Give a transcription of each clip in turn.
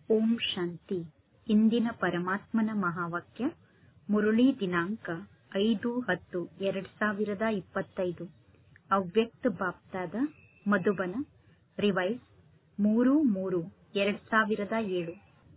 ಓಂ ಶಾಂತಿ ಇಂದಿನ ಪರಮಾತ್ಮನ ಮಹಾವಾಕ್ಯ ಮುರಳಿ ದಿನಾಂಕ ಐದು ಹತ್ತು ಎರಡ್ ಸಾವಿರದ ಇಪ್ಪತ್ತೈದು ಅವ್ಯಕ್ತ ಬಾಪ್ತಾದ ಮಧುಬನ ರಿವೈಸ್ ಮೂರು ಮೂರು ಎರಡ್ ಸಾವಿರದ ಏಳು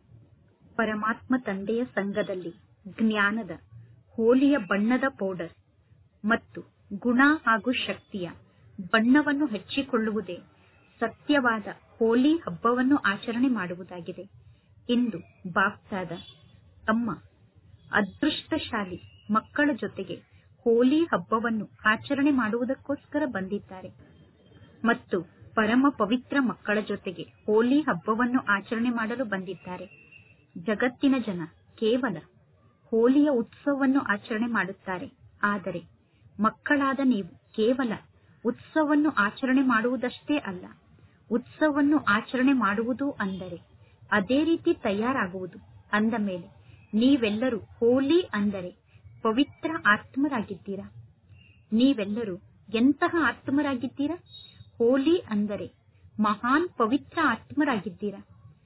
ಪರಮಾತ್ಮ ತಂದೆಯ ಸಂಘದಲ್ಲಿ ಜ್ಞಾನದ ಹೋಲಿಯ ಬಣ್ಣದ ಪೌಡರ್ ಮತ್ತು ಗುಣ ಹಾಗೂ ಶಕ್ತಿಯ ಬಣ್ಣವನ್ನು ಹಚ್ಚಿಕೊಳ್ಳುವುದೇ ಸತ್ಯವಾದ ಹೋಲಿ ಹಬ್ಬವನ್ನು ಆಚರಣೆ ಮಾಡುವುದಾಗಿದೆ ಇಂದು ಬಾಪ್ತಾದ ತಮ್ಮ ಅದೃಷ್ಟಶಾಲಿ ಮಕ್ಕಳ ಜೊತೆಗೆ ಹೋಲಿ ಹಬ್ಬವನ್ನು ಆಚರಣೆ ಮಾಡುವುದಕ್ಕೋಸ್ಕರ ಬಂದಿದ್ದಾರೆ ಮತ್ತು ಪರಮ ಪವಿತ್ರ ಮಕ್ಕಳ ಜೊತೆಗೆ ಹೋಲಿ ಹಬ್ಬವನ್ನು ಆಚರಣೆ ಮಾಡಲು ಬಂದಿದ್ದಾರೆ ಜಗತ್ತಿನ ಜನ ಕೇವಲ ಹೋಲಿಯ ಉತ್ಸವವನ್ನು ಆಚರಣೆ ಮಾಡುತ್ತಾರೆ ಆದರೆ ಮಕ್ಕಳಾದ ನೀವು ಕೇವಲ ಉತ್ಸವವನ್ನು ಆಚರಣೆ ಮಾಡುವುದಷ್ಟೇ ಅಲ್ಲ ಉತ್ಸವವನ್ನು ಆಚರಣೆ ಮಾಡುವುದು ಅಂದರೆ ಅದೇ ರೀತಿ ತಯಾರಾಗುವುದು ಅಂದ ಮೇಲೆ ನೀವೆಲ್ಲರೂ ಹೋಲಿ ಅಂದರೆ ಪವಿತ್ರ ಆತ್ಮರಾಗಿದ್ದೀರಾ ನೀವೆಲ್ಲರೂ ಎಂತಹ ಆತ್ಮರಾಗಿದ್ದೀರಾ ಹೋಲಿ ಅಂದರೆ ಮಹಾನ್ ಪವಿತ್ರ ಆತ್ಮರಾಗಿದ್ದೀರಾ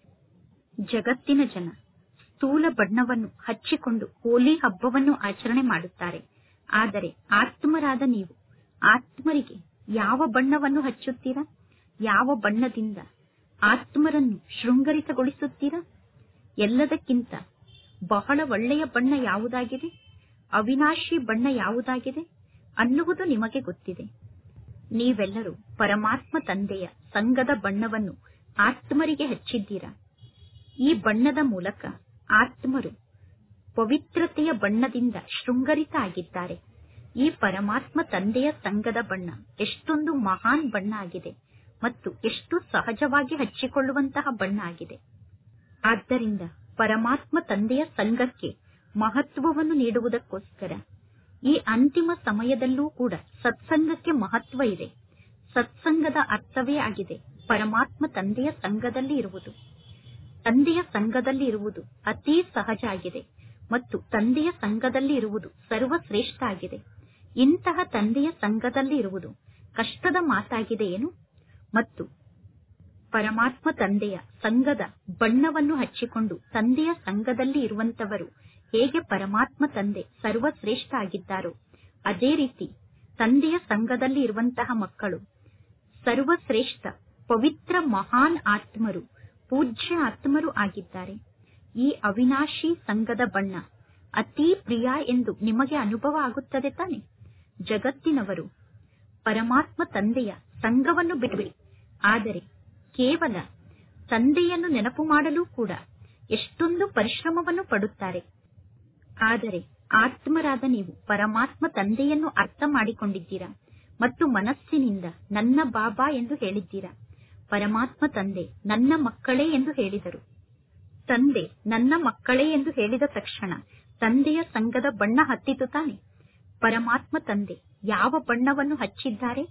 ಜಗತ್ತಿನ ಜನ ಸ್ಥೂಲ ಬಣ್ಣವನ್ನು ಹಚ್ಚಿಕೊಂಡು ಹೋಲಿ ಹಬ್ಬವನ್ನು ಆಚರಣೆ ಮಾಡುತ್ತಾರೆ ಆದರೆ ಆತ್ಮರಾದ ನೀವು ಆತ್ಮರಿಗೆ ಯಾವ ಬಣ್ಣವನ್ನು ಹಚ್ಚುತ್ತೀರಾ ಯಾವ ಬಣ್ಣದಿಂದ ಆತ್ಮರನ್ನು ಶೃಂಗರಿತಗೊಳಿಸುತ್ತೀರಾ ಎಲ್ಲದಕ್ಕಿಂತ ಬಹಳ ಒಳ್ಳೆಯ ಬಣ್ಣ ಯಾವುದಾಗಿದೆ ಅವಿನಾಶಿ ಬಣ್ಣ ಯಾವುದಾಗಿದೆ ಅನ್ನುವುದು ನಿಮಗೆ ಗೊತ್ತಿದೆ ನೀವೆಲ್ಲರೂ ಪರಮಾತ್ಮ ತಂದೆಯ ಸಂಘದ ಬಣ್ಣವನ್ನು ಆತ್ಮರಿಗೆ ಹಚ್ಚಿದ್ದೀರಾ ಈ ಬಣ್ಣದ ಮೂಲಕ ಆತ್ಮರು ಪವಿತ್ರತೆಯ ಬಣ್ಣದಿಂದ ಶೃಂಗರಿತ ಆಗಿದ್ದಾರೆ ಈ ಪರಮಾತ್ಮ ತಂದೆಯ ಸಂಘದ ಬಣ್ಣ ಎಷ್ಟೊಂದು ಮಹಾನ್ ಬಣ್ಣ ಆಗಿದೆ ಮತ್ತು ಎಷ್ಟು ಸಹಜವಾಗಿ ಹಚ್ಚಿಕೊಳ್ಳುವಂತಹ ಬಣ್ಣ ಆಗಿದೆ ಆದ್ದರಿಂದ ಪರಮಾತ್ಮ ತಂದೆಯ ಸಂಘಕ್ಕೆ ಮಹತ್ವವನ್ನು ನೀಡುವುದಕ್ಕೋಸ್ಕರ ಈ ಅಂತಿಮ ಸಮಯದಲ್ಲೂ ಕೂಡ ಸತ್ಸಂಗಕ್ಕೆ ಮಹತ್ವ ಇದೆ ಸತ್ಸಂಗದ ಅರ್ಥವೇ ಆಗಿದೆ ಪರಮಾತ್ಮ ತಂದೆಯ ಸಂಘದಲ್ಲಿ ಇರುವುದು ತಂದೆಯ ಸಂಘದಲ್ಲಿ ಇರುವುದು ಅತೀ ಸಹಜ ಆಗಿದೆ ಮತ್ತು ತಂದೆಯ ಸಂಘದಲ್ಲಿ ಇರುವುದು ಸರ್ವಶ್ರೇಷ್ಠ ಆಗಿದೆ ಇಂತಹ ತಂದೆಯ ಸಂಘದಲ್ಲಿ ಇರುವುದು ಕಷ್ಟದ ಮಾತಾಗಿದೆ ಏನು ಮತ್ತು ಪರಮಾತ್ಮ ತಂದೆಯ ಸಂಘದ ಬಣ್ಣವನ್ನು ಹಚ್ಚಿಕೊಂಡು ತಂದೆಯ ಸಂಘದಲ್ಲಿ ಇರುವಂತವರು ಹೇಗೆ ಪರಮಾತ್ಮ ತಂದೆ ಸರ್ವಶ್ರೇಷ್ಠ ಆಗಿದ್ದಾರೋ ಅದೇ ರೀತಿ ತಂದೆಯ ಸಂಘದಲ್ಲಿ ಇರುವಂತಹ ಮಕ್ಕಳು ಸರ್ವಶ್ರೇಷ್ಠ ಪವಿತ್ರ ಮಹಾನ್ ಆತ್ಮರು ಪೂಜ್ಯ ಆತ್ಮರು ಆಗಿದ್ದಾರೆ ಈ ಅವಿನಾಶಿ ಸಂಘದ ಬಣ್ಣ ಅತೀ ಪ್ರಿಯ ಎಂದು ನಿಮಗೆ ಅನುಭವ ಆಗುತ್ತದೆ ತಾನೆ ಜಗತ್ತಿನವರು ಪರಮಾತ್ಮ ತಂದೆಯ ಸಂಘವನ್ನು ಬಿಡಬೇಡಿ ಆದರೆ ಕೇವಲ ತಂದೆಯನ್ನು ನೆನಪು ಮಾಡಲು ಕೂಡ ಎಷ್ಟೊಂದು ಪರಿಶ್ರಮವನ್ನು ಪಡುತ್ತಾರೆ ಆದರೆ ಆತ್ಮರಾದ ನೀವು ಪರಮಾತ್ಮ ತಂದೆಯನ್ನು ಅರ್ಥ ಮಾಡಿಕೊಂಡಿದ್ದೀರಾ ಮತ್ತು ಮನಸ್ಸಿನಿಂದ ನನ್ನ ಬಾಬಾ ಎಂದು ಹೇಳಿದ್ದೀರಾ ಪರಮಾತ್ಮ ತಂದೆ ನನ್ನ ಮಕ್ಕಳೇ ಎಂದು ಹೇಳಿದರು ತಂದೆ ನನ್ನ ಮಕ್ಕಳೇ ಎಂದು ಹೇಳಿದ ತಕ್ಷಣ ತಂದೆಯ ಸಂಘದ ಬಣ್ಣ ಹತ್ತಿತು ತಾನೆ ಪರಮಾತ್ಮ ತಂದೆ ಯಾವ ಬಣ್ಣವನ್ನು ಹಚ್ಚಿದ್ದಾರೆ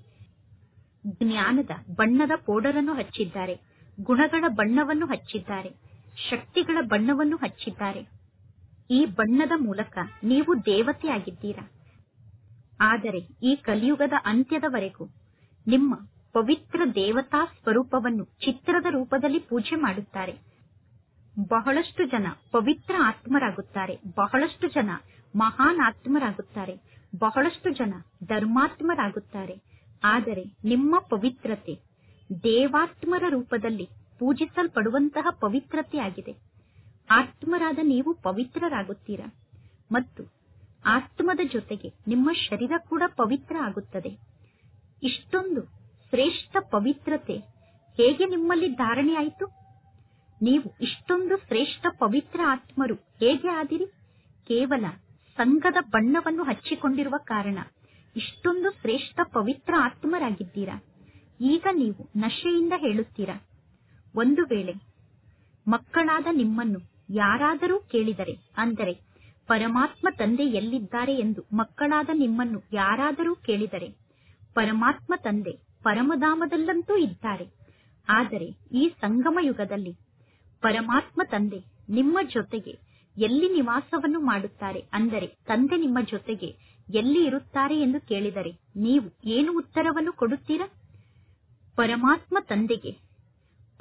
ಜ್ಞಾನದ ಬಣ್ಣದ ಪೌಡರನ್ನು ಹಚ್ಚಿದ್ದಾರೆ ಗುಣಗಳ ಬಣ್ಣವನ್ನು ಹಚ್ಚಿದ್ದಾರೆ ಶಕ್ತಿಗಳ ಬಣ್ಣವನ್ನು ಹಚ್ಚಿದ್ದಾರೆ ಈ ಬಣ್ಣದ ಮೂಲಕ ನೀವು ದೇವತೆಯಾಗಿದ್ದೀರಾ ಆದರೆ ಈ ಕಲಿಯುಗದ ಅಂತ್ಯದವರೆಗೂ ನಿಮ್ಮ ಪವಿತ್ರ ದೇವತಾ ಸ್ವರೂಪವನ್ನು ಚಿತ್ರದ ರೂಪದಲ್ಲಿ ಪೂಜೆ ಮಾಡುತ್ತಾರೆ ಬಹಳಷ್ಟು ಜನ ಪವಿತ್ರ ಆತ್ಮರಾಗುತ್ತಾರೆ ಬಹಳಷ್ಟು ಜನ ಮಹಾನ್ ಆತ್ಮರಾಗುತ್ತಾರೆ ಬಹಳಷ್ಟು ಜನ ಧರ್ಮಾತ್ಮರಾಗುತ್ತಾರೆ ಆದರೆ ನಿಮ್ಮ ಪವಿತ್ರತೆ ದೇವಾತ್ಮರ ರೂಪದಲ್ಲಿ ಪೂಜಿಸಲ್ಪಡುವಂತಹ ಪವಿತ್ರತೆಯಾಗಿದೆ ಆತ್ಮರಾದ ನೀವು ಪವಿತ್ರರಾಗುತ್ತೀರಾ ಮತ್ತು ಆತ್ಮದ ಜೊತೆಗೆ ನಿಮ್ಮ ಶರೀರ ಕೂಡ ಪವಿತ್ರ ಆಗುತ್ತದೆ ಇಷ್ಟೊಂದು ಶ್ರೇಷ್ಠ ಪವಿತ್ರತೆ ಹೇಗೆ ನಿಮ್ಮಲ್ಲಿ ಧಾರಣೆಯಾಯಿತು ನೀವು ಇಷ್ಟೊಂದು ಶ್ರೇಷ್ಠ ಪವಿತ್ರ ಆತ್ಮರು ಹೇಗೆ ಆದಿರಿ ಕೇವಲ ಸಂಘದ ಬಣ್ಣವನ್ನು ಹಚ್ಚಿಕೊಂಡಿರುವ ಕಾರಣ ಇಷ್ಟೊಂದು ಶ್ರೇಷ್ಠ ಪವಿತ್ರ ಆತ್ಮರಾಗಿದ್ದೀರಾ ಈಗ ನೀವು ನಶೆಯಿಂದ ಹೇಳುತ್ತೀರಾ ಒಂದು ವೇಳೆ ಮಕ್ಕಳಾದ ನಿಮ್ಮನ್ನು ಯಾರಾದರೂ ಕೇಳಿದರೆ ಅಂದರೆ ಪರಮಾತ್ಮ ತಂದೆ ಎಲ್ಲಿದ್ದಾರೆ ಎಂದು ಮಕ್ಕಳಾದ ನಿಮ್ಮನ್ನು ಯಾರಾದರೂ ಕೇಳಿದರೆ ಪರಮಾತ್ಮ ತಂದೆ ಪರಮಧಾಮದಲ್ಲಂತೂ ಇದ್ದಾರೆ ಆದರೆ ಈ ಸಂಗಮ ಯುಗದಲ್ಲಿ ಪರಮಾತ್ಮ ತಂದೆ ನಿಮ್ಮ ಜೊತೆಗೆ ಎಲ್ಲಿ ನಿವಾಸವನ್ನು ಮಾಡುತ್ತಾರೆ ಅಂದರೆ ತಂದೆ ನಿಮ್ಮ ಜೊತೆಗೆ ಎಲ್ಲಿ ಇರುತ್ತಾರೆ ಎಂದು ಕೇಳಿದರೆ ನೀವು ಏನು ಉತ್ತರವನ್ನು ಕೊಡುತ್ತೀರಾ ಪರಮಾತ್ಮ ತಂದೆಗೆ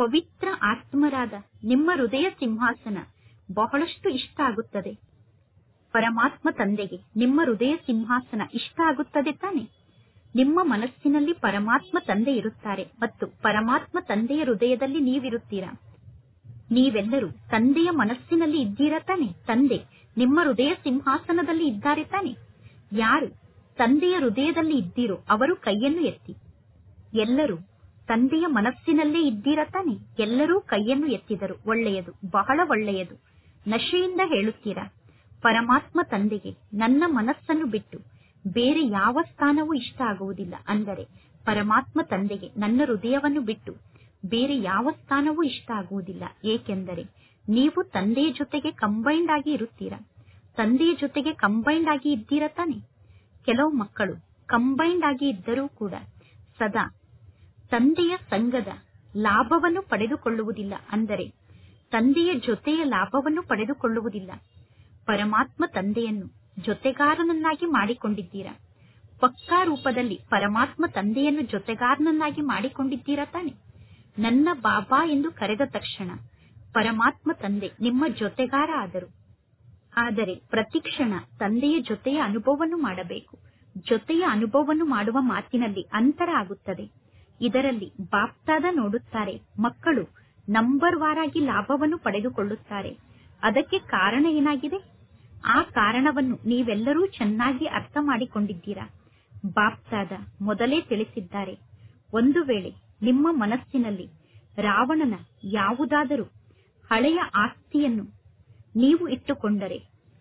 ಪವಿತ್ರ ಆತ್ಮರಾದ ನಿಮ್ಮ ಹೃದಯ ಸಿಂಹಾಸನ ಬಹಳಷ್ಟು ಇಷ್ಟ ಆಗುತ್ತದೆ ಪರಮಾತ್ಮ ತಂದೆಗೆ ನಿಮ್ಮ ಹೃದಯ ಸಿಂಹಾಸನ ಇಷ್ಟ ಆಗುತ್ತದೆ ತಾನೆ ನಿಮ್ಮ ಮನಸ್ಸಿನಲ್ಲಿ ಪರಮಾತ್ಮ ತಂದೆ ಇರುತ್ತಾರೆ ಮತ್ತು ಪರಮಾತ್ಮ ತಂದೆಯ ಹೃದಯದಲ್ಲಿ ನೀವಿರುತ್ತೀರಾ ನೀವೆಲ್ಲರೂ ತಂದೆಯ ಮನಸ್ಸಿನಲ್ಲಿ ಇದ್ದೀರಾ ತಾನೆ ತಂದೆ ನಿಮ್ಮ ಹೃದಯ ಸಿಂಹಾಸನದಲ್ಲಿ ಇದ್ದಾರೆ ತಾನೆ ಯಾರು ತಂದೆಯ ಹೃದಯದಲ್ಲಿ ಇದ್ದೀರೋ ಅವರು ಕೈಯನ್ನು ಎತ್ತಿ ಎಲ್ಲರೂ ತಂದೆಯ ಮನಸ್ಸಿನಲ್ಲೇ ಇದ್ದೀರಾ ತಾನೆ ಎಲ್ಲರೂ ಕೈಯನ್ನು ಎತ್ತಿದರು ಒಳ್ಳೆಯದು ಬಹಳ ಒಳ್ಳೆಯದು ನಶೆಯಿಂದ ಹೇಳುತ್ತೀರಾ ಪರಮಾತ್ಮ ತಂದೆಗೆ ನನ್ನ ಮನಸ್ಸನ್ನು ಬಿಟ್ಟು ಬೇರೆ ಯಾವ ಸ್ಥಾನವೂ ಇಷ್ಟ ಆಗುವುದಿಲ್ಲ ಅಂದರೆ ಪರಮಾತ್ಮ ತಂದೆಗೆ ನನ್ನ ಹೃದಯವನ್ನು ಬಿಟ್ಟು ಬೇರೆ ಯಾವ ಸ್ಥಾನವೂ ಇಷ್ಟ ಆಗುವುದಿಲ್ಲ ಏಕೆಂದರೆ ನೀವು ತಂದೆಯ ಜೊತೆಗೆ ಕಂಬೈಂಡ್ ಆಗಿ ಇರುತ್ತೀರಾ ತಂದೆಯ ಜೊತೆಗೆ ಕಂಬೈಂಡ್ ಆಗಿ ಇದ್ದೀರಾ ತಾನೆ ಕೆಲವು ಮಕ್ಕಳು ಕಂಬೈಂಡ್ ಆಗಿ ಇದ್ದರೂ ಕೂಡ ಸದಾ ತಂದೆಯ ಸಂಘದ ಲಾಭವನ್ನು ಪಡೆದುಕೊಳ್ಳುವುದಿಲ್ಲ ಅಂದರೆ ತಂದೆಯ ಜೊತೆಯ ಲಾಭವನ್ನು ಪಡೆದುಕೊಳ್ಳುವುದಿಲ್ಲ ಪರಮಾತ್ಮ ತಂದೆಯನ್ನು ಜೊತೆಗಾರನನ್ನಾಗಿ ಮಾಡಿಕೊಂಡಿದ್ದೀರಾ ಪಕ್ಕಾ ರೂಪದಲ್ಲಿ ಪರಮಾತ್ಮ ತಂದೆಯನ್ನು ಜೊತೆಗಾರನನ್ನಾಗಿ ಮಾಡಿಕೊಂಡಿದ್ದೀರಾ ತಾನೆ ನನ್ನ ಬಾಬಾ ಎಂದು ಕರೆದ ತಕ್ಷಣ ಪರಮಾತ್ಮ ತಂದೆ ನಿಮ್ಮ ಜೊತೆಗಾರ ಆದರು ಆದರೆ ಪ್ರತಿಕ್ಷಣ ತಂದೆಯ ಜೊತೆಯ ಅನುಭವವನ್ನು ಮಾಡಬೇಕು ಜೊತೆಯ ಅನುಭವವನ್ನು ಮಾಡುವ ಮಾತಿನಲ್ಲಿ ಅಂತರ ಆಗುತ್ತದೆ ಇದರಲ್ಲಿ ಬಾಪ್ತಾದ ನೋಡುತ್ತಾರೆ ಮಕ್ಕಳು ನಂಬರ್ ವಾರಾಗಿ ಲಾಭವನ್ನು ಪಡೆದುಕೊಳ್ಳುತ್ತಾರೆ ಅದಕ್ಕೆ ಕಾರಣ ಏನಾಗಿದೆ ಆ ಕಾರಣವನ್ನು ನೀವೆಲ್ಲರೂ ಚೆನ್ನಾಗಿ ಅರ್ಥ ಮಾಡಿಕೊಂಡಿದ್ದೀರಾ ಬಾಪ್ತಾದ ಮೊದಲೇ ತಿಳಿಸಿದ್ದಾರೆ ಒಂದು ವೇಳೆ ನಿಮ್ಮ ಮನಸ್ಸಿನಲ್ಲಿ ರಾವಣನ ಯಾವುದಾದರೂ ಹಳೆಯ ಆಸ್ತಿಯನ್ನು ನೀವು ಇಟ್ಟುಕೊಂಡರೆ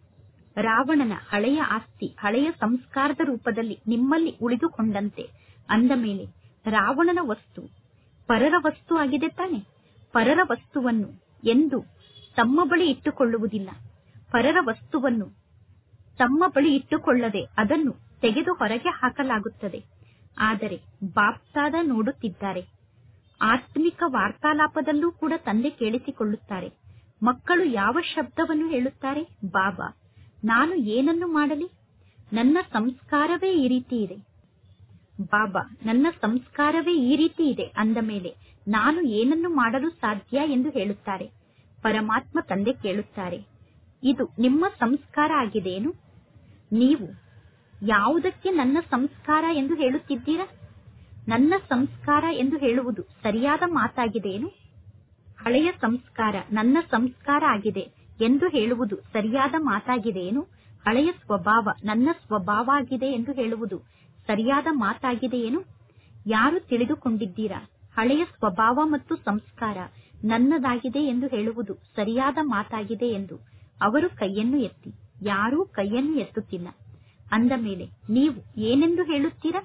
ರಾವಣನ ಹಳೆಯ ಆಸ್ತಿ ಹಳೆಯ ಸಂಸ್ಕಾರದ ರೂಪದಲ್ಲಿ ನಿಮ್ಮಲ್ಲಿ ಉಳಿದುಕೊಂಡಂತೆ ಅಂದ ಮೇಲೆ ರಾವಣನ ವಸ್ತು ಪರರ ವಸ್ತು ಆಗಿದೆ ತಾನೆ ಪರರ ವಸ್ತುವನ್ನು ಎಂದು ತಮ್ಮ ಬಳಿ ಇಟ್ಟುಕೊಳ್ಳುವುದಿಲ್ಲ ಪರರ ವಸ್ತುವನ್ನು ತಮ್ಮ ಬಳಿ ಇಟ್ಟುಕೊಳ್ಳದೆ ಅದನ್ನು ತೆಗೆದು ಹೊರಗೆ ಹಾಕಲಾಗುತ್ತದೆ ಆದರೆ ಬಾಪ್ತಾದ ನೋಡುತ್ತಿದ್ದಾರೆ ಆತ್ಮಿಕ ವಾರ್ತಾಲಾಪದಲ್ಲೂ ಕೂಡ ತಂದೆ ಕೇಳಿಸಿಕೊಳ್ಳುತ್ತಾರೆ ಮಕ್ಕಳು ಯಾವ ಶಬ್ದವನ್ನು ಹೇಳುತ್ತಾರೆ ಬಾಬಾ ನಾನು ಏನನ್ನು ಮಾಡಲಿ ನನ್ನ ಸಂಸ್ಕಾರವೇ ಈ ರೀತಿ ಇದೆ ಬಾಬಾ ನನ್ನ ಸಂಸ್ಕಾರವೇ ಈ ರೀತಿ ಇದೆ ಅಂದ ಮೇಲೆ ನಾನು ಏನನ್ನು ಮಾಡಲು ಸಾಧ್ಯ ಎಂದು ಹೇಳುತ್ತಾರೆ ಪರಮಾತ್ಮ ತಂದೆ ಕೇಳುತ್ತಾರೆ ಇದು ನಿಮ್ಮ ಸಂಸ್ಕಾರ ಆಗಿದೆಯೇನು ನೀವು ಯಾವುದಕ್ಕೆ ನನ್ನ ಸಂಸ್ಕಾರ ಎಂದು ಹೇಳುತ್ತಿದ್ದೀರಾ ನನ್ನ ಸಂಸ್ಕಾರ ಎಂದು ಹೇಳುವುದು ಸರಿಯಾದ ಮಾತಾಗಿದೆಯೇನು ಹಳೆಯ ಸಂಸ್ಕಾರ ನನ್ನ ಸಂಸ್ಕಾರ ಆಗಿದೆ ಎಂದು ಹೇಳುವುದು ಸರಿಯಾದ ಮಾತಾಗಿದೆಯೇನು ಹಳೆಯ ಸ್ವಭಾವ ನನ್ನ ಸ್ವಭಾವ ಆಗಿದೆ ಎಂದು ಹೇಳುವುದು ಸರಿಯಾದ ಮಾತಾಗಿದೆಯೇನು ಯಾರು ತಿಳಿದುಕೊಂಡಿದ್ದೀರಾ ಹಳೆಯ ಸ್ವಭಾವ ಮತ್ತು ಸಂಸ್ಕಾರ ನನ್ನದಾಗಿದೆ ಎಂದು ಹೇಳುವುದು ಸರಿಯಾದ ಮಾತಾಗಿದೆ ಎಂದು ಅವರು ಕೈಯನ್ನು ಎತ್ತಿ ಯಾರೂ ಕೈಯನ್ನು ಎತ್ತುತ್ತಿಲ್ಲ ಅಂದ ಮೇಲೆ ನೀವು ಏನೆಂದು ಹೇಳುತ್ತೀರಾ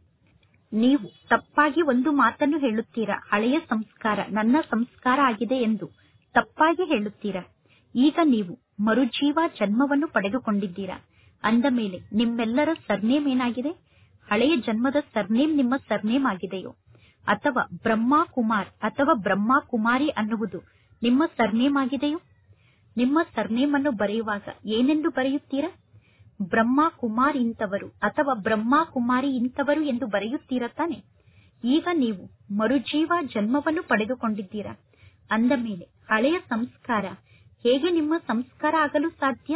ನೀವು ತಪ್ಪಾಗಿ ಒಂದು ಮಾತನ್ನು ಹೇಳುತ್ತೀರಾ ಹಳೆಯ ಸಂಸ್ಕಾರ ನನ್ನ ಸಂಸ್ಕಾರ ಆಗಿದೆ ಎಂದು ತಪ್ಪಾಗಿ ಹೇಳುತ್ತೀರಾ ಈಗ ನೀವು ಮರುಜೀವ ಜನ್ಮವನ್ನು ಪಡೆದುಕೊಂಡಿದ್ದೀರಾ ಅಂದ ಮೇಲೆ ನಿಮ್ಮೆಲ್ಲರ ಸರ್ನೇಮ್ ಏನಾಗಿದೆ ಹಳೆಯ ಜನ್ಮದ ಸರ್ನೇಮ್ ನಿಮ್ಮ ಸರ್ನೇಮ್ ಆಗಿದೆಯೋ ಅಥವಾ ಬ್ರಹ್ಮ ಕುಮಾರ್ ಅಥವಾ ಬ್ರಹ್ಮ ಕುಮಾರಿ ಅನ್ನುವುದು ನಿಮ್ಮ ಸರ್ನೇಮ್ ಆಗಿದೆಯೋ ನಿಮ್ಮ ಸರ್ನೇಮ್ ಅನ್ನು ಬರೆಯುವಾಗ ಏನೆಂದು ಬರೆಯುತ್ತೀರಾ ಬ್ರಹ್ಮ ಕುಮಾರ್ ಇಂಥವರು ಅಥವಾ ಬ್ರಹ್ಮ ಕುಮಾರಿ ಇಂಥವರು ಎಂದು ಬರೆಯುತ್ತೀರಾ ತಾನೆ ಈಗ ನೀವು ಮರುಜೀವ ಜನ್ಮವನ್ನು ಪಡೆದುಕೊಂಡಿದ್ದೀರಾ ಅಂದ ಮೇಲೆ ಹಳೆಯ ಸಂಸ್ಕಾರ ಹೇಗೆ ನಿಮ್ಮ ಸಂಸ್ಕಾರ ಆಗಲು ಸಾಧ್ಯ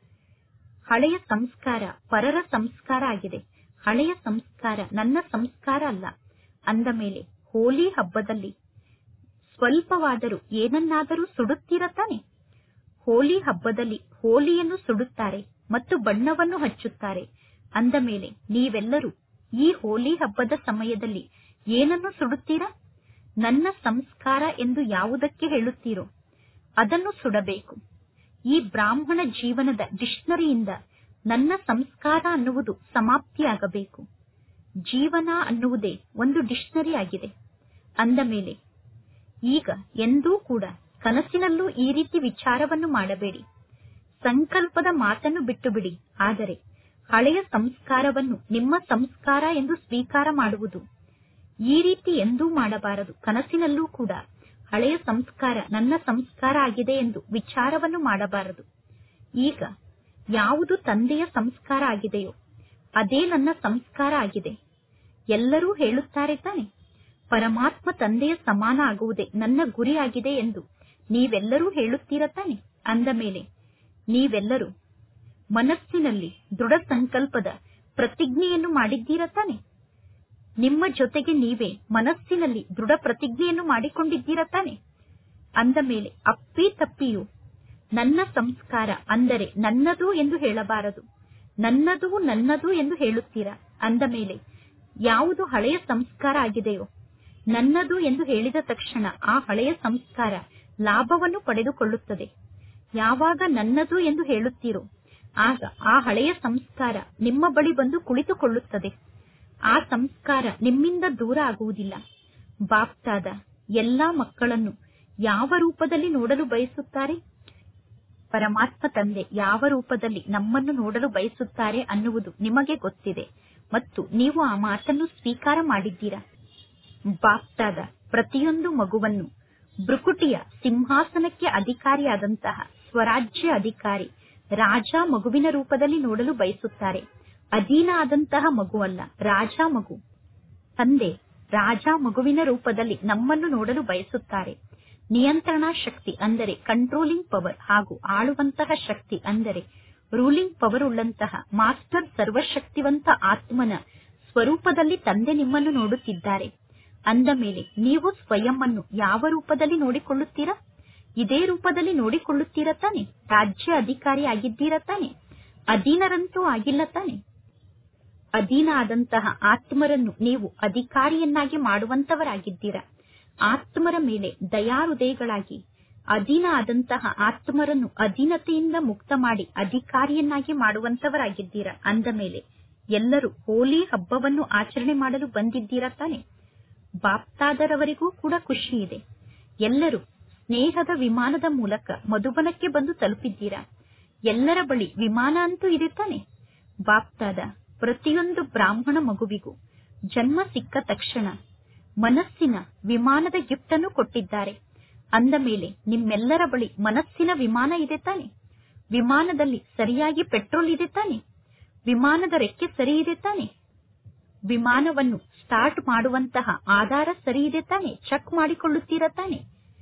ಹಳೆಯ ಸಂಸ್ಕಾರ ಪರರ ಸಂಸ್ಕಾರ ಆಗಿದೆ ಹಳೆಯ ಸಂಸ್ಕಾರ ನನ್ನ ಸಂಸ್ಕಾರ ಅಲ್ಲ ಅಂದ ಮೇಲೆ ಹೋಲಿ ಹಬ್ಬದಲ್ಲಿ ಸ್ವಲ್ಪವಾದರೂ ಏನನ್ನಾದರೂ ಸುಡುತ್ತೀರ ತಾನೆ ಹೋಲಿ ಹಬ್ಬದಲ್ಲಿ ಹೋಲಿಯನ್ನು ಸುಡುತ್ತಾರೆ ಮತ್ತು ಬಣ್ಣವನ್ನು ಹಚ್ಚುತ್ತಾರೆ ಅಂದ ಮೇಲೆ ನೀವೆಲ್ಲರೂ ಈ ಹೋಲಿ ಹಬ್ಬದ ಸಮಯದಲ್ಲಿ ಏನನ್ನು ಸುಡುತ್ತೀರಾ ನನ್ನ ಸಂಸ್ಕಾರ ಎಂದು ಯಾವುದಕ್ಕೆ ಹೇಳುತ್ತೀರೋ ಅದನ್ನು ಸುಡಬೇಕು ಈ ಬ್ರಾಹ್ಮಣ ಜೀವನದ ಡಿಕ್ಷನರಿಯಿಂದ ನನ್ನ ಸಂಸ್ಕಾರ ಅನ್ನುವುದು ಸಮಾಪ್ತಿಯಾಗಬೇಕು ಜೀವನ ಅನ್ನುವುದೇ ಒಂದು ಡಿಕ್ಷನರಿ ಆಗಿದೆ ಅಂದ ಮೇಲೆ ಈಗ ಎಂದೂ ಕೂಡ ಕನಸಿನಲ್ಲೂ ಈ ರೀತಿ ವಿಚಾರವನ್ನು ಮಾಡಬೇಡಿ ಸಂಕಲ್ಪದ ಮಾತನ್ನು ಬಿಟ್ಟು ಬಿಡಿ ಆದರೆ ಹಳೆಯ ಸಂಸ್ಕಾರವನ್ನು ನಿಮ್ಮ ಸಂಸ್ಕಾರ ಎಂದು ಸ್ವೀಕಾರ ಮಾಡುವುದು ಈ ರೀತಿ ಎಂದೂ ಮಾಡಬಾರದು ಕನಸಿನಲ್ಲೂ ಕೂಡ ಹಳೆಯ ಸಂಸ್ಕಾರ ನನ್ನ ಸಂಸ್ಕಾರ ಆಗಿದೆ ಎಂದು ವಿಚಾರವನ್ನು ಮಾಡಬಾರದು ಈಗ ಯಾವುದು ತಂದೆಯ ಸಂಸ್ಕಾರ ಆಗಿದೆಯೋ ಅದೇ ನನ್ನ ಸಂಸ್ಕಾರ ಆಗಿದೆ ಎಲ್ಲರೂ ಹೇಳುತ್ತಾರೆ ತಾನೆ ಪರಮಾತ್ಮ ತಂದೆಯ ಸಮಾನ ಆಗುವುದೇ ನನ್ನ ಗುರಿಯಾಗಿದೆ ಎಂದು ನೀವೆಲ್ಲರೂ ಹೇಳುತ್ತೀರ ತಾನೆ ಅಂದ ಮೇಲೆ ನೀವೆಲ್ಲರೂ ಮನಸ್ಸಿನಲ್ಲಿ ದೃಢ ಸಂಕಲ್ಪದ ಪ್ರತಿಜ್ಞೆಯನ್ನು ಮಾಡಿದ್ದೀರ ತಾನೆ ನಿಮ್ಮ ಜೊತೆಗೆ ನೀವೇ ಮನಸ್ಸಿನಲ್ಲಿ ದೃಢ ಪ್ರತಿಜ್ಞೆಯನ್ನು ಮಾಡಿಕೊಂಡಿದ್ದೀರ ತಾನೆ ಅಂದ ಮೇಲೆ ಅಪ್ಪಿ ತಪ್ಪಿಯು ನನ್ನ ಸಂಸ್ಕಾರ ಅಂದರೆ ನನ್ನದು ಎಂದು ಹೇಳಬಾರದು ನನ್ನದು ನನ್ನದು ಎಂದು ಹೇಳುತ್ತೀರಾ ಅಂದ ಮೇಲೆ ಯಾವುದು ಹಳೆಯ ಸಂಸ್ಕಾರ ಆಗಿದೆಯೋ ನನ್ನದು ಎಂದು ಹೇಳಿದ ತಕ್ಷಣ ಆ ಹಳೆಯ ಸಂಸ್ಕಾರ ಲಾಭವನ್ನು ಪಡೆದುಕೊಳ್ಳುತ್ತದೆ ಯಾವಾಗ ನನ್ನದು ಎಂದು ಹೇಳುತ್ತೀರೋ ಆಗ ಆ ಹಳೆಯ ಸಂಸ್ಕಾರ ನಿಮ್ಮ ಬಳಿ ಬಂದು ಕುಳಿತುಕೊಳ್ಳುತ್ತದೆ ಆ ಸಂಸ್ಕಾರ ನಿಮ್ಮಿಂದ ದೂರ ಆಗುವುದಿಲ್ಲ ಬಾಪ್ತಾದ ಎಲ್ಲಾ ಮಕ್ಕಳನ್ನು ಯಾವ ರೂಪದಲ್ಲಿ ನೋಡಲು ಬಯಸುತ್ತಾರೆ ಪರಮಾತ್ಮ ತಂದೆ ಯಾವ ರೂಪದಲ್ಲಿ ನಮ್ಮನ್ನು ನೋಡಲು ಬಯಸುತ್ತಾರೆ ಅನ್ನುವುದು ನಿಮಗೆ ಗೊತ್ತಿದೆ ಮತ್ತು ನೀವು ಆ ಮಾತನ್ನು ಸ್ವೀಕಾರ ಮಾಡಿದ್ದೀರಾ ಬಾಪ್ತಾದ ಪ್ರತಿಯೊಂದು ಮಗುವನ್ನು ಬೃಕುಟಿಯ ಸಿಂಹಾಸನಕ್ಕೆ ಅಧಿಕಾರಿಯಾದಂತಹ ಸ್ವರಾಜ್ಯ ಅಧಿಕಾರಿ ರಾಜ ಮಗುವಿನ ರೂಪದಲ್ಲಿ ನೋಡಲು ಬಯಸುತ್ತಾರೆ ಅಧೀನ ಆದಂತಹ ಮಗುವಲ್ಲ ರಾಜ ಮಗು ತಂದೆ ರಾಜ ಮಗುವಿನ ರೂಪದಲ್ಲಿ ನಮ್ಮನ್ನು ನೋಡಲು ಬಯಸುತ್ತಾರೆ ನಿಯಂತ್ರಣಾ ಶಕ್ತಿ ಅಂದರೆ ಕಂಟ್ರೋಲಿಂಗ್ ಪವರ್ ಹಾಗೂ ಆಳುವಂತಹ ಶಕ್ತಿ ಅಂದರೆ ರೂಲಿಂಗ್ ಪವರ್ ಉಳ್ಳಂತಹ ಮಾಸ್ಟರ್ ಸರ್ವಶಕ್ತಿವಂತ ಆತ್ಮನ ಸ್ವರೂಪದಲ್ಲಿ ತಂದೆ ನಿಮ್ಮನ್ನು ನೋಡುತ್ತಿದ್ದಾರೆ ಅಂದ ಮೇಲೆ ನೀವು ಸ್ವಯಂ ಅನ್ನು ಯಾವ ರೂಪದಲ್ಲಿ ನೋಡಿಕೊಳ್ಳುತ್ತೀರಾ ಇದೇ ರೂಪದಲ್ಲಿ ನೋಡಿಕೊಳ್ಳುತ್ತೀರಾ ತಾನೆ ರಾಜ್ಯ ಅಧಿಕಾರಿ ಆಗಿದ್ದೀರಾ ತಾನೆ ಅಧೀನರಂತೂ ಆಗಿಲ್ಲ ತಾನೆ ಅಧೀನ ಆದಂತಹ ಆತ್ಮರನ್ನು ನೀವು ಅಧಿಕಾರಿಯನ್ನಾಗಿ ಮಾಡುವಂತವರಾಗಿದ್ದೀರಾ ಆತ್ಮರ ಮೇಲೆ ದಯಾಹೃದಯಗಳಾಗಿ ಅಧೀನ ಆದಂತಹ ಆತ್ಮರನ್ನು ಅಧೀನತೆಯಿಂದ ಮುಕ್ತ ಮಾಡಿ ಅಧಿಕಾರಿಯನ್ನಾಗಿ ಮಾಡುವಂತವರಾಗಿದ್ದೀರಾ ಅಂದ ಮೇಲೆ ಎಲ್ಲರೂ ಹೋಲಿ ಹಬ್ಬವನ್ನು ಆಚರಣೆ ಮಾಡಲು ಬಂದಿದ್ದೀರಾ ತಾನೆ ಬಾಪ್ತಾದರವರಿಗೂ ಕೂಡ ಖುಷಿ ಇದೆ ಎಲ್ಲರೂ ಸ್ನೇಹದ ವಿಮಾನದ ಮೂಲಕ ಮಧುಬನಕ್ಕೆ ಬಂದು ತಲುಪಿದ್ದೀರಾ ಎಲ್ಲರ ಬಳಿ ವಿಮಾನ ಅಂತೂ ಇದೆ ತಾನೆ ಬಾಪ್ತಾದ ಪ್ರತಿಯೊಂದು ಬ್ರಾಹ್ಮಣ ಮಗುವಿಗೂ ಜನ್ಮ ಸಿಕ್ಕ ತಕ್ಷಣ ಮನಸ್ಸಿನ ವಿಮಾನದ ಗಿಫ್ಟ್ ಅನ್ನು ಕೊಟ್ಟಿದ್ದಾರೆ ಅಂದ ಮೇಲೆ ನಿಮ್ಮೆಲ್ಲರ ಬಳಿ ಮನಸ್ಸಿನ ವಿಮಾನ ಇದೆ ತಾನೆ ವಿಮಾನದಲ್ಲಿ ಸರಿಯಾಗಿ ಪೆಟ್ರೋಲ್ ಇದೆ ತಾನೆ ವಿಮಾನದ ರೆಕ್ಕೆ ಸರಿ ಇದೆ ತಾನೆ ವಿಮಾನವನ್ನು ಸ್ಟಾರ್ಟ್ ಮಾಡುವಂತಹ ಆಧಾರ ಸರಿ ಇದೆ ತಾನೆ ಚೆಕ್ ಮಾಡಿಕೊಳ್ಳುತ್ತೀರಾ ತಾನೆ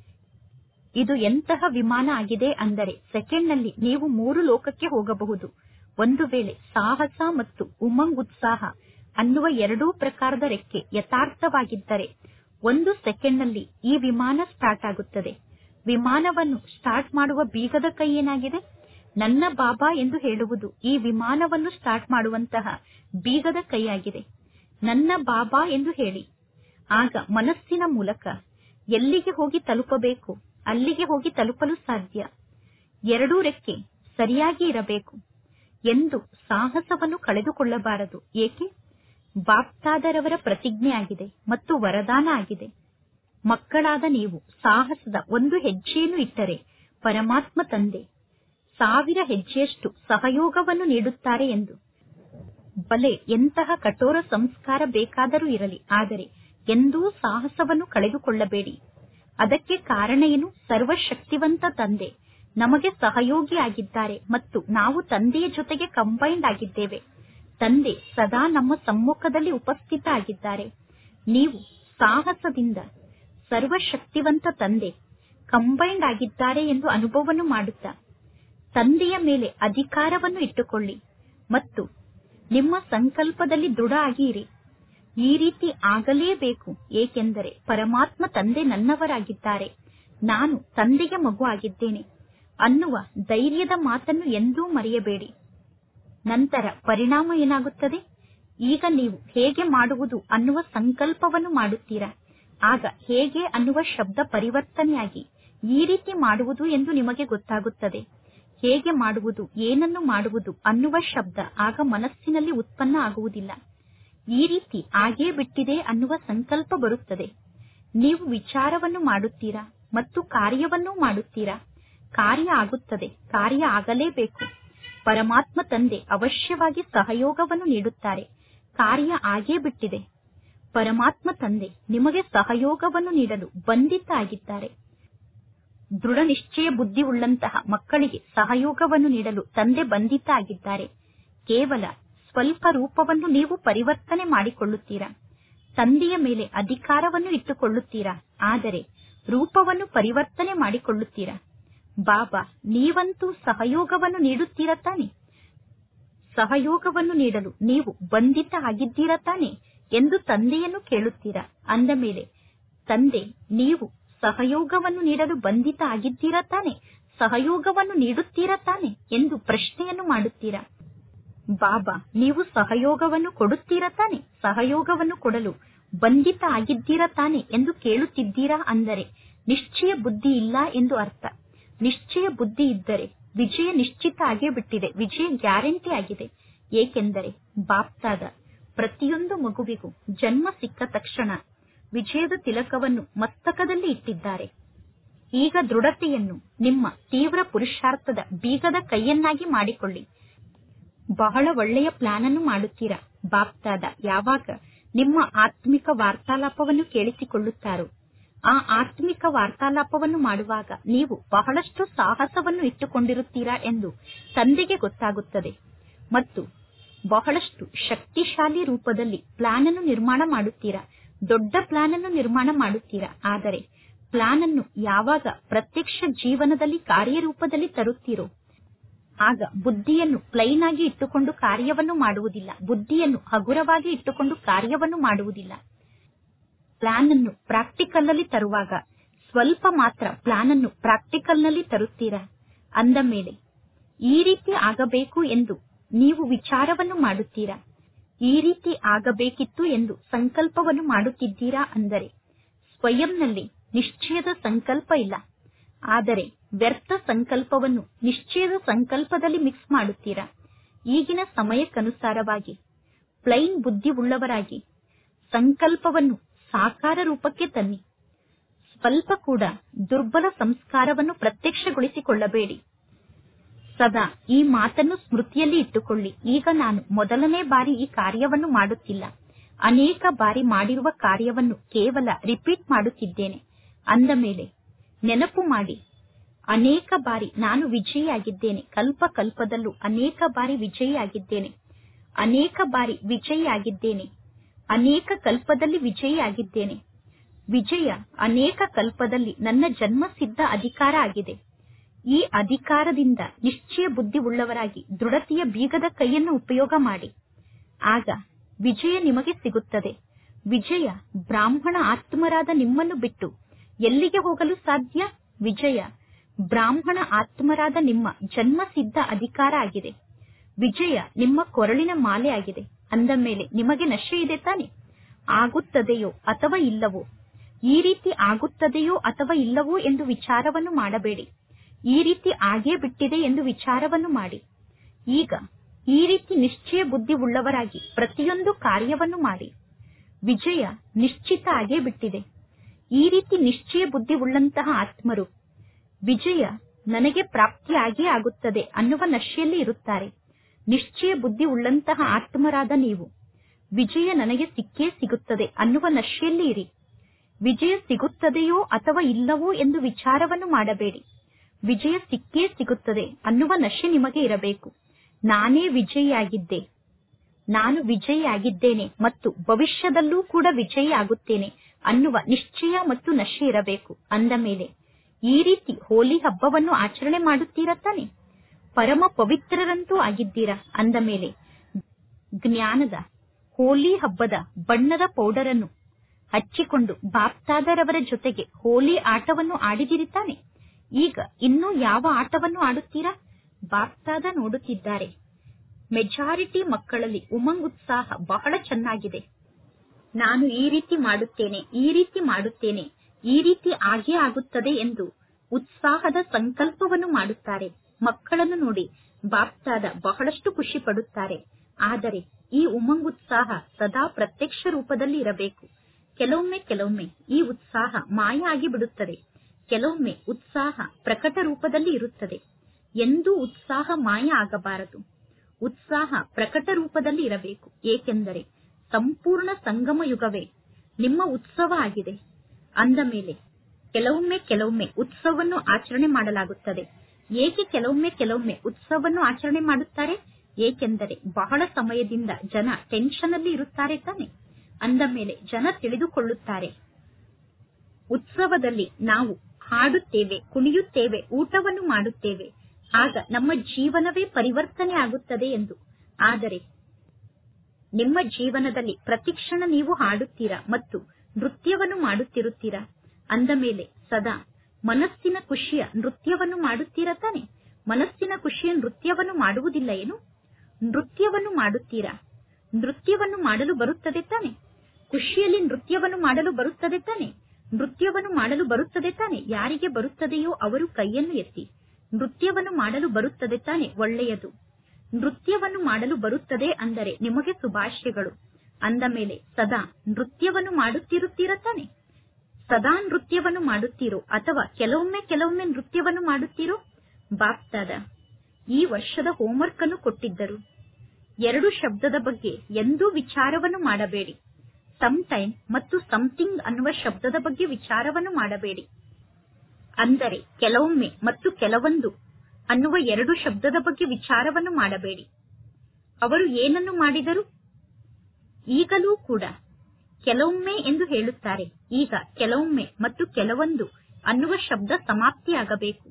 ಇದು ಎಂತಹ ವಿಮಾನ ಆಗಿದೆ ಅಂದರೆ ಸೆಕೆಂಡ್ನಲ್ಲಿ ನೀವು ಮೂರು ಲೋಕಕ್ಕೆ ಹೋಗಬಹುದು ಒಂದು ವೇಳೆ ಸಾಹಸ ಮತ್ತು ಉಮಂಗ್ ಉತ್ಸಾಹ ಅನ್ನುವ ಎರಡೂ ಪ್ರಕಾರದ ರೆಕ್ಕೆ ಯಥಾರ್ಥವಾಗಿದ್ದರೆ ಒಂದು ಸೆಕೆಂಡ್ನಲ್ಲಿ ಈ ವಿಮಾನ ಸ್ಟಾರ್ಟ್ ಆಗುತ್ತದೆ ವಿಮಾನವನ್ನು ಸ್ಟಾರ್ಟ್ ಮಾಡುವ ಬೀಗದ ಕೈ ಏನಾಗಿದೆ ನನ್ನ ಬಾಬಾ ಎಂದು ಹೇಳುವುದು ಈ ವಿಮಾನವನ್ನು ಸ್ಟಾರ್ಟ್ ಮಾಡುವಂತಹ ಬೀಗದ ಕೈಯಾಗಿದೆ ನನ್ನ ಬಾಬಾ ಎಂದು ಹೇಳಿ ಆಗ ಮನಸ್ಸಿನ ಮೂಲಕ ಎಲ್ಲಿಗೆ ಹೋಗಿ ತಲುಪಬೇಕು ಅಲ್ಲಿಗೆ ಹೋಗಿ ತಲುಪಲು ಸಾಧ್ಯ ಎರಡೂ ರೆಕ್ಕೆ ಸರಿಯಾಗಿ ಇರಬೇಕು ಎಂದು ಸಾಹಸವನ್ನು ಕಳೆದುಕೊಳ್ಳಬಾರದು ಏಕೆ ಬಾಪ್ತಾದರವರ ಪ್ರತಿಜ್ಞೆ ಆಗಿದೆ ಮತ್ತು ವರದಾನ ಆಗಿದೆ ಮಕ್ಕಳಾದ ನೀವು ಸಾಹಸದ ಒಂದು ಹೆಜ್ಜೆಯನ್ನು ಇಟ್ಟರೆ ಪರಮಾತ್ಮ ತಂದೆ ಸಾವಿರ ಹೆಜ್ಜೆಯಷ್ಟು ಸಹಯೋಗವನ್ನು ನೀಡುತ್ತಾರೆ ಎಂದು ಬಲೆ ಎಂತಹ ಕಠೋರ ಸಂಸ್ಕಾರ ಬೇಕಾದರೂ ಇರಲಿ ಆದರೆ ಎಂದೂ ಸಾಹಸವನ್ನು ಕಳೆದುಕೊಳ್ಳಬೇಡಿ ಅದಕ್ಕೆ ಕಾರಣ ಏನು ಸರ್ವಶಕ್ತಿವಂತ ತಂದೆ ನಮಗೆ ಸಹಯೋಗಿ ಆಗಿದ್ದಾರೆ ಮತ್ತು ನಾವು ತಂದೆಯ ಜೊತೆಗೆ ಕಂಬೈಂಡ್ ಆಗಿದ್ದೇವೆ ತಂದೆ ಸದಾ ನಮ್ಮ ಸಮ್ಮುಖದಲ್ಲಿ ಉಪಸ್ಥಿತ ಆಗಿದ್ದಾರೆ ನೀವು ಸಾಹಸದಿಂದ ಸರ್ವಶಕ್ತಿವಂತ ತಂದೆ ಕಂಬೈಂಡ್ ಆಗಿದ್ದಾರೆ ಎಂದು ಅನುಭವವನ್ನು ಮಾಡುತ್ತಾ ತಂದೆಯ ಮೇಲೆ ಅಧಿಕಾರವನ್ನು ಇಟ್ಟುಕೊಳ್ಳಿ ಮತ್ತು ನಿಮ್ಮ ಸಂಕಲ್ಪದಲ್ಲಿ ದೃಢ ಆಗಿ ಇರಿ ಈ ರೀತಿ ಆಗಲೇಬೇಕು ಏಕೆಂದರೆ ಪರಮಾತ್ಮ ತಂದೆ ನನ್ನವರಾಗಿದ್ದಾರೆ ನಾನು ತಂದೆಗೆ ಮಗು ಆಗಿದ್ದೇನೆ ಅನ್ನುವ ಧೈರ್ಯದ ಮಾತನ್ನು ಎಂದೂ ಮರೆಯಬೇಡಿ ನಂತರ ಪರಿಣಾಮ ಏನಾಗುತ್ತದೆ ಈಗ ನೀವು ಹೇಗೆ ಮಾಡುವುದು ಅನ್ನುವ ಸಂಕಲ್ಪವನ್ನು ಮಾಡುತ್ತೀರಾ ಆಗ ಹೇಗೆ ಅನ್ನುವ ಶಬ್ದ ಪರಿವರ್ತನೆಯಾಗಿ ಈ ರೀತಿ ಮಾಡುವುದು ಎಂದು ನಿಮಗೆ ಗೊತ್ತಾಗುತ್ತದೆ ಹೇಗೆ ಮಾಡುವುದು ಏನನ್ನು ಮಾಡುವುದು ಅನ್ನುವ ಶಬ್ದ ಆಗ ಮನಸ್ಸಿನಲ್ಲಿ ಉತ್ಪನ್ನ ಆಗುವುದಿಲ್ಲ ಈ ರೀತಿ ಆಗೇ ಬಿಟ್ಟಿದೆ ಅನ್ನುವ ಸಂಕಲ್ಪ ಬರುತ್ತದೆ ನೀವು ವಿಚಾರವನ್ನು ಮಾಡುತ್ತೀರಾ ಮತ್ತು ಕಾರ್ಯವನ್ನೂ ಮಾಡುತ್ತೀರಾ ಕಾರ್ಯ ಆಗುತ್ತದೆ ಕಾರ್ಯ ಆಗಲೇಬೇಕು ಪರಮಾತ್ಮ ತಂದೆ ಅವಶ್ಯವಾಗಿ ಸಹಯೋಗವನ್ನು ನೀಡುತ್ತಾರೆ ಕಾರ್ಯ ಆಗೇ ಬಿಟ್ಟಿದೆ ಪರಮಾತ್ಮ ತಂದೆ ನಿಮಗೆ ಸಹಯೋಗವನ್ನು ನೀಡಲು ಬಂಧಿತ ಆಗಿದ್ದಾರೆ ದೃಢ ನಿಶ್ಚಯ ಬುದ್ಧಿ ಉಳ್ಳಂತಹ ಮಕ್ಕಳಿಗೆ ಸಹಯೋಗವನ್ನು ನೀಡಲು ತಂದೆ ಬಂಧಿತ ಆಗಿದ್ದಾರೆ ಕೇವಲ ಸ್ವಲ್ಪ ರೂಪವನ್ನು ನೀವು ಪರಿವರ್ತನೆ ಮಾಡಿಕೊಳ್ಳುತ್ತೀರಾ ತಂದೆಯ ಮೇಲೆ ಅಧಿಕಾರವನ್ನು ಇಟ್ಟುಕೊಳ್ಳುತ್ತೀರಾ ಆದರೆ ರೂಪವನ್ನು ಪರಿವರ್ತನೆ ಮಾಡಿಕೊಳ್ಳುತ್ತೀರಾ ಬಾಬಾ ನೀವಂತೂ ಸಹಯೋಗವನ್ನು ನೀಡುತ್ತೀರಾ ತಾನೆ ಸಹಯೋಗವನ್ನು ನೀಡಲು ನೀವು ಬಂಧಿತ ಆಗಿದ್ದೀರಾ ತಾನೆ ಎಂದು ತಂದೆಯನ್ನು ಕೇಳುತ್ತೀರಾ ಅಂದ ಮೇಲೆ ತಂದೆ ನೀವು ಸಹಯೋಗವನ್ನು ನೀಡಲು ಬಂಧಿತ ಆಗಿದ್ದೀರಾ ತಾನೆ ಸಹಯೋಗವನ್ನು ನೀಡುತ್ತೀರಾ ತಾನೆ ಎಂದು ಪ್ರಶ್ನೆಯನ್ನು ಮಾಡುತ್ತೀರಾ ಬಾಬಾ ನೀವು ಸಹಯೋಗವನ್ನು ಕೊಡುತ್ತೀರಾ ತಾನೆ ಸಹಯೋಗವನ್ನು ಕೊಡಲು ಬಂಧಿತ ಆಗಿದ್ದೀರಾ ತಾನೆ ಎಂದು ಕೇಳುತ್ತಿದ್ದೀರಾ ಅಂದರೆ ನಿಶ್ಚಯ ಬುದ್ಧಿ ಇಲ್ಲ ಎಂದು ಅರ್ಥ ನಿಶ್ಚಯ ಬುದ್ಧಿ ಇದ್ದರೆ ವಿಜಯ ನಿಶ್ಚಿತ ಆಗೇ ಬಿಟ್ಟಿದೆ ವಿಜಯ ಗ್ಯಾರಂಟಿ ಆಗಿದೆ ಏಕೆಂದರೆ ಬಾಪ್ತಾದ ಪ್ರತಿಯೊಂದು ಮಗುವಿಗೂ ಜನ್ಮ ಸಿಕ್ಕ ತಕ್ಷಣ ವಿಜಯದ ತಿಲಕವನ್ನು ಮಸ್ತಕದಲ್ಲಿ ಇಟ್ಟಿದ್ದಾರೆ ಈಗ ದೃಢತೆಯನ್ನು ನಿಮ್ಮ ತೀವ್ರ ಪುರುಷಾರ್ಥದ ಬೀಗದ ಕೈಯನ್ನಾಗಿ ಮಾಡಿಕೊಳ್ಳಿ ಬಹಳ ಒಳ್ಳೆಯ ಪ್ಲಾನ್ ಅನ್ನು ಮಾಡುತ್ತೀರಾ ಬಾಪ್ತಾದ ಯಾವಾಗ ನಿಮ್ಮ ಆತ್ಮಿಕ ವಾರ್ತಾಲಾಪವನ್ನು ಕೇಳಿಸಿಕೊಳ್ಳುತ್ತಾರೋ ಆ ಆತ್ಮಿಕ ವಾರ್ತಾಲಾಪವನ್ನು ಮಾಡುವಾಗ ನೀವು ಬಹಳಷ್ಟು ಸಾಹಸವನ್ನು ಇಟ್ಟುಕೊಂಡಿರುತ್ತೀರಾ ಎಂದು ತಂದೆಗೆ ಗೊತ್ತಾಗುತ್ತದೆ ಮತ್ತು ಬಹಳಷ್ಟು ಶಕ್ತಿಶಾಲಿ ರೂಪದಲ್ಲಿ ಪ್ಲಾನ್ ಅನ್ನು ನಿರ್ಮಾಣ ಮಾಡುತ್ತೀರಾ ದೊಡ್ಡ ಪ್ಲಾನ್ ಅನ್ನು ನಿರ್ಮಾಣ ಮಾಡುತ್ತೀರಾ ಆದರೆ ಪ್ಲಾನ್ ಅನ್ನು ಯಾವಾಗ ಪ್ರತ್ಯಕ್ಷ ಜೀವನದಲ್ಲಿ ಕಾರ್ಯರೂಪದಲ್ಲಿ ತರುತ್ತೀರೋ ಆಗ ಬುದ್ಧಿಯನ್ನು ಪ್ಲೈನ್ ಆಗಿ ಇಟ್ಟುಕೊಂಡು ಕಾರ್ಯವನ್ನು ಮಾಡುವುದಿಲ್ಲ ಬುದ್ಧಿಯನ್ನು ಹಗುರವಾಗಿ ಇಟ್ಟುಕೊಂಡು ಕಾರ್ಯವನ್ನು ಮಾಡುವುದಿಲ್ಲ ಪ್ಲಾನ್ ಅನ್ನು ಪ್ರಾಕ್ಟಿಕಲ್ ಅಲ್ಲಿ ತರುವಾಗ ಸ್ವಲ್ಪ ಮಾತ್ರ ಪ್ಲಾನ್ ಅನ್ನು ಪ್ರಾಕ್ಟಿಕಲ್ ನಲ್ಲಿ ತರುತ್ತೀರಾ ಅಂದ ಮೇಲೆ ಈ ರೀತಿ ಆಗಬೇಕು ಎಂದು ನೀವು ವಿಚಾರವನ್ನು ಮಾಡುತ್ತೀರಾ ಈ ರೀತಿ ಆಗಬೇಕಿತ್ತು ಎಂದು ಸಂಕಲ್ಪವನ್ನು ಮಾಡುತ್ತಿದ್ದೀರಾ ಅಂದರೆ ಸ್ವಯಂನಲ್ಲಿ ನಿಶ್ಚಯದ ಸಂಕಲ್ಪ ಇಲ್ಲ ಆದರೆ ವ್ಯರ್ಥ ಸಂಕಲ್ಪವನ್ನು ನಿಶ್ಚಯದ ಸಂಕಲ್ಪದಲ್ಲಿ ಮಿಕ್ಸ್ ಮಾಡುತ್ತೀರಾ ಈಗಿನ ಸಮಯಕ್ಕನುಸಾರವಾಗಿ ಪ್ಲೈನ್ ಬುದ್ಧಿ ಉಳ್ಳವರಾಗಿ ಸಂಕಲ್ಪವನ್ನು ಸಾಕಾರ ರೂಪಕ್ಕೆ ತನ್ನಿ ಸ್ವಲ್ಪ ಕೂಡ ದುರ್ಬಲ ಸಂಸ್ಕಾರವನ್ನು ಪ್ರತ್ಯಕ್ಷಗೊಳಿಸಿಕೊಳ್ಳಬೇಡಿ ಸದಾ ಈ ಮಾತನ್ನು ಸ್ಮೃತಿಯಲ್ಲಿ ಇಟ್ಟುಕೊಳ್ಳಿ ಈಗ ನಾನು ಮೊದಲನೇ ಬಾರಿ ಈ ಕಾರ್ಯವನ್ನು ಮಾಡುತ್ತಿಲ್ಲ ಅನೇಕ ಬಾರಿ ಮಾಡಿರುವ ಕಾರ್ಯವನ್ನು ಕೇವಲ ರಿಪೀಟ್ ಮಾಡುತ್ತಿದ್ದೇನೆ ಅಂದ ಮೇಲೆ ನೆನಪು ಮಾಡಿ ಅನೇಕ ಬಾರಿ ನಾನು ವಿಜಯಿಯಾಗಿದ್ದೇನೆ ಕಲ್ಪ ಕಲ್ಪದಲ್ಲೂ ಅನೇಕ ಬಾರಿ ವಿಜಯಿಯಾಗಿದ್ದೇನೆ ಅನೇಕ ಬಾರಿ ವಿಜಯಿಯಾಗಿದ್ದೇನೆ ಅನೇಕ ಕಲ್ಪದಲ್ಲಿ ವಿಜಯಿಯಾಗಿದ್ದೇನೆ ವಿಜಯ ಅನೇಕ ಕಲ್ಪದಲ್ಲಿ ನನ್ನ ಜನ್ಮ ಸಿದ್ಧ ಅಧಿಕಾರ ಆಗಿದೆ ಈ ಅಧಿಕಾರದಿಂದ ನಿಶ್ಚಯ ಬುದ್ಧಿ ಉಳ್ಳವರಾಗಿ ದೃಢತೆಯ ಬೀಗದ ಕೈಯನ್ನು ಉಪಯೋಗ ಮಾಡಿ ಆಗ ವಿಜಯ ನಿಮಗೆ ಸಿಗುತ್ತದೆ ವಿಜಯ ಬ್ರಾಹ್ಮಣ ಆತ್ಮರಾದ ನಿಮ್ಮನ್ನು ಬಿಟ್ಟು ಎಲ್ಲಿಗೆ ಹೋಗಲು ಸಾಧ್ಯ ವಿಜಯ ಬ್ರಾಹ್ಮಣ ಆತ್ಮರಾದ ನಿಮ್ಮ ಜನ್ಮ ಸಿದ್ಧ ಅಧಿಕಾರ ಆಗಿದೆ ವಿಜಯ ನಿಮ್ಮ ಕೊರಳಿನ ಮಾಲೆ ಆಗಿದೆ ಅಂದ ಮೇಲೆ ನಿಮಗೆ ನಶೆ ಇದೆ ತಾನೆ ಆಗುತ್ತದೆಯೋ ಅಥವಾ ಇಲ್ಲವೋ ಈ ರೀತಿ ಆಗುತ್ತದೆಯೋ ಅಥವಾ ಇಲ್ಲವೋ ಎಂದು ವಿಚಾರವನ್ನು ಮಾಡಬೇಡಿ ಈ ರೀತಿ ಆಗೇ ಬಿಟ್ಟಿದೆ ಎಂದು ವಿಚಾರವನ್ನು ಮಾಡಿ ಈಗ ಈ ರೀತಿ ನಿಶ್ಚಯ ಬುದ್ಧಿ ಉಳ್ಳವರಾಗಿ ಪ್ರತಿಯೊಂದು ಕಾರ್ಯವನ್ನು ಮಾಡಿ ವಿಜಯ ನಿಶ್ಚಿತ ಆಗೇ ಬಿಟ್ಟಿದೆ ಈ ರೀತಿ ನಿಶ್ಚಯ ಬುದ್ಧಿ ಉಳ್ಳಂತಹ ಆತ್ಮರು ವಿಜಯ ನನಗೆ ಪ್ರಾಪ್ತಿಯಾಗೇ ಆಗುತ್ತದೆ ಅನ್ನುವ ನಶೆಯಲ್ಲಿ ಇರುತ್ತಾರೆ ನಿಶ್ಚಯ ಬುದ್ಧಿ ಉಳ್ಳಂತಹ ಆತ್ಮರಾದ ನೀವು ವಿಜಯ ನನಗೆ ಸಿಕ್ಕೇ ಸಿಗುತ್ತದೆ ಅನ್ನುವ ನಶೆಯಲ್ಲಿ ಇರಿ ವಿಜಯ ಸಿಗುತ್ತದೆಯೋ ಅಥವಾ ಇಲ್ಲವೋ ಎಂದು ವಿಚಾರವನ್ನು ಮಾಡಬೇಡಿ ವಿಜಯ ಸಿಕ್ಕೇ ಸಿಗುತ್ತದೆ ಅನ್ನುವ ನಶೆ ನಿಮಗೆ ಇರಬೇಕು ನಾನೇ ವಿಜಯಿಯಾಗಿದ್ದೆ ನಾನು ವಿಜಯಿಯಾಗಿದ್ದೇನೆ ಮತ್ತು ಭವಿಷ್ಯದಲ್ಲೂ ಕೂಡ ವಿಜಯಿ ಆಗುತ್ತೇನೆ ಅನ್ನುವ ನಿಶ್ಚಯ ಮತ್ತು ನಶೆ ಇರಬೇಕು ಅಂದ ಮೇಲೆ ಈ ರೀತಿ ಹೋಲಿ ಹಬ್ಬವನ್ನು ಆಚರಣೆ ಮಾಡುತ್ತೀರಾ ತಾನೆ ಪರಮ ಪವಿತ್ರರಂತೂ ಆಗಿದ್ದೀರಾ ಅಂದ ಮೇಲೆ ಜ್ಞಾನದ ಹೋಲಿ ಹಬ್ಬದ ಬಣ್ಣದ ಪೌಡರ್ ಅನ್ನು ಹಚ್ಚಿಕೊಂಡು ಬಾಪ್ತಾದರವರ ಜೊತೆಗೆ ಹೋಲಿ ಆಟವನ್ನು ಆಡಿದಿರಿ ತಾನೆ ಈಗ ಇನ್ನೂ ಯಾವ ಆಟವನ್ನು ಆಡುತ್ತೀರಾ ಬಾಪ್ತಾದ ನೋಡುತ್ತಿದ್ದಾರೆ ಮೆಜಾರಿಟಿ ಮಕ್ಕಳಲ್ಲಿ ಉಮಂಗ್ ಉತ್ಸಾಹ ಬಹಳ ಚೆನ್ನಾಗಿದೆ ನಾನು ಈ ರೀತಿ ಮಾಡುತ್ತೇನೆ ಈ ರೀತಿ ಮಾಡುತ್ತೇನೆ ಈ ರೀತಿ ಆಗೇ ಆಗುತ್ತದೆ ಎಂದು ಉತ್ಸಾಹದ ಸಂಕಲ್ಪವನ್ನು ಮಾಡುತ್ತಾರೆ ಮಕ್ಕಳನ್ನು ನೋಡಿ ಬಾಪ್ತಾದ ಬಹಳಷ್ಟು ಖುಷಿ ಪಡುತ್ತಾರೆ ಆದರೆ ಈ ಉಮಂಗ್ ಉತ್ಸಾಹ ಸದಾ ಪ್ರತ್ಯಕ್ಷ ರೂಪದಲ್ಲಿ ಇರಬೇಕು ಕೆಲವೊಮ್ಮೆ ಕೆಲವೊಮ್ಮೆ ಈ ಉತ್ಸಾಹ ಮಾಯ ಆಗಿ ಬಿಡುತ್ತದೆ ಕೆಲವೊಮ್ಮೆ ಉತ್ಸಾಹ ಪ್ರಕಟ ರೂಪದಲ್ಲಿ ಇರುತ್ತದೆ ಎಂದೂ ಉತ್ಸಾಹ ಮಾಯ ಆಗಬಾರದು ಉತ್ಸಾಹ ಪ್ರಕಟ ರೂಪದಲ್ಲಿ ಇರಬೇಕು ಏಕೆಂದರೆ ಸಂಪೂರ್ಣ ಸಂಗಮ ಯುಗವೇ ನಿಮ್ಮ ಉತ್ಸವ ಆಗಿದೆ ಅಂದ ಮೇಲೆ ಕೆಲವೊಮ್ಮೆ ಕೆಲವೊಮ್ಮೆ ಉತ್ಸವವನ್ನು ಆಚರಣೆ ಮಾಡಲಾಗುತ್ತದೆ ಏಕೆ ಕೆಲವೊಮ್ಮೆ ಕೆಲವೊಮ್ಮೆ ಉತ್ಸವವನ್ನು ಆಚರಣೆ ಮಾಡುತ್ತಾರೆ ಏಕೆಂದರೆ ಬಹಳ ಸಮಯದಿಂದ ಜನ ಟೆನ್ಷನ್ ಅಲ್ಲಿ ಇರುತ್ತಾರೆ ತಾನೆ ಅಂದ ಮೇಲೆ ಜನ ತಿಳಿದುಕೊಳ್ಳುತ್ತಾರೆ ಉತ್ಸವದಲ್ಲಿ ನಾವು ಹಾಡುತ್ತೇವೆ ಕುಣಿಯುತ್ತೇವೆ ಊಟವನ್ನು ಮಾಡುತ್ತೇವೆ ಆಗ ನಮ್ಮ ಜೀವನವೇ ಪರಿವರ್ತನೆ ಆಗುತ್ತದೆ ಎಂದು ಆದರೆ ನಿಮ್ಮ ಜೀವನದಲ್ಲಿ ಪ್ರತಿಕ್ಷಣ ನೀವು ಹಾಡುತ್ತೀರಾ ಮತ್ತು ನೃತ್ಯವನ್ನು ಮಾಡುತ್ತಿರುತ್ತೀರಾ ಅಂದ ಮೇಲೆ ಸದಾ ಮನಸ್ಸಿನ ಖುಷಿಯ ನೃತ್ಯವನ್ನು ಮಾಡುತ್ತೀರಾ ತಾನೆ ಮನಸ್ಸಿನ ಖುಷಿಯ ನೃತ್ಯವನ್ನು ಮಾಡುವುದಿಲ್ಲ ಏನು ನೃತ್ಯವನ್ನು ಮಾಡುತ್ತೀರಾ ನೃತ್ಯವನ್ನು ಮಾಡಲು ಬರುತ್ತದೆ ತಾನೆ ಖುಷಿಯಲ್ಲಿ ನೃತ್ಯವನ್ನು ಮಾಡಲು ಬರುತ್ತದೆ ತಾನೆ ನೃತ್ಯವನ್ನು ಮಾಡಲು ಬರುತ್ತದೆ ತಾನೆ ಯಾರಿಗೆ ಬರುತ್ತದೆಯೋ ಅವರು ಕೈಯನ್ನು ಎತ್ತಿ ನೃತ್ಯವನ್ನು ಮಾಡಲು ಬರುತ್ತದೆ ತಾನೆ ಒಳ್ಳೆಯದು ನೃತ್ಯವನ್ನು ಮಾಡಲು ಬರುತ್ತದೆ ಅಂದರೆ ನಿಮಗೆ ಶುಭಾಶಯಗಳು ಅಂದ ಮೇಲೆ ಸದಾ ನೃತ್ಯವನ್ನು ಮಾಡುತ್ತಿರುತ್ತೀರ ತಾನೆ ಸದಾ ನೃತ್ಯವನ್ನು ಮಾಡುತ್ತೀರೋ ಅಥವಾ ಕೆಲವೊಮ್ಮೆ ಕೆಲವೊಮ್ಮೆ ನೃತ್ಯವನ್ನು ಮಾಡುತ್ತೀರೋ ಬಾಪ್ತಾದ ಈ ವರ್ಷದ ಹೋಂವರ್ಕ್ ಅನ್ನು ಕೊಟ್ಟಿದ್ದರು ಎರಡು ಶಬ್ದದ ಬಗ್ಗೆ ಎಂದೂ ವಿಚಾರವನ್ನು ಮಾಡಬೇಡಿ ಸಮ್ ಟೈಮ್ ಮತ್ತು ಸಮಥಿಂಗ್ ಅನ್ನುವ ಶಬ್ದದ ಬಗ್ಗೆ ವಿಚಾರವನ್ನು ಮಾಡಬೇಡಿ ಅಂದರೆ ಕೆಲವೊಮ್ಮೆ ಮತ್ತು ಕೆಲವೊಂದು ಅನ್ನುವ ಎರಡು ಶಬ್ದದ ಬಗ್ಗೆ ವಿಚಾರವನ್ನು ಮಾಡಬೇಡಿ ಅವರು ಏನನ್ನು ಮಾಡಿದರು ಈಗಲೂ ಕೂಡ ಕೆಲವೊಮ್ಮೆ ಎಂದು ಹೇಳುತ್ತಾರೆ ಈಗ ಕೆಲವೊಮ್ಮೆ ಮತ್ತು ಕೆಲವೊಂದು ಅನ್ನುವ ಶಬ್ದ ಸಮಾಪ್ತಿಯಾಗಬೇಕು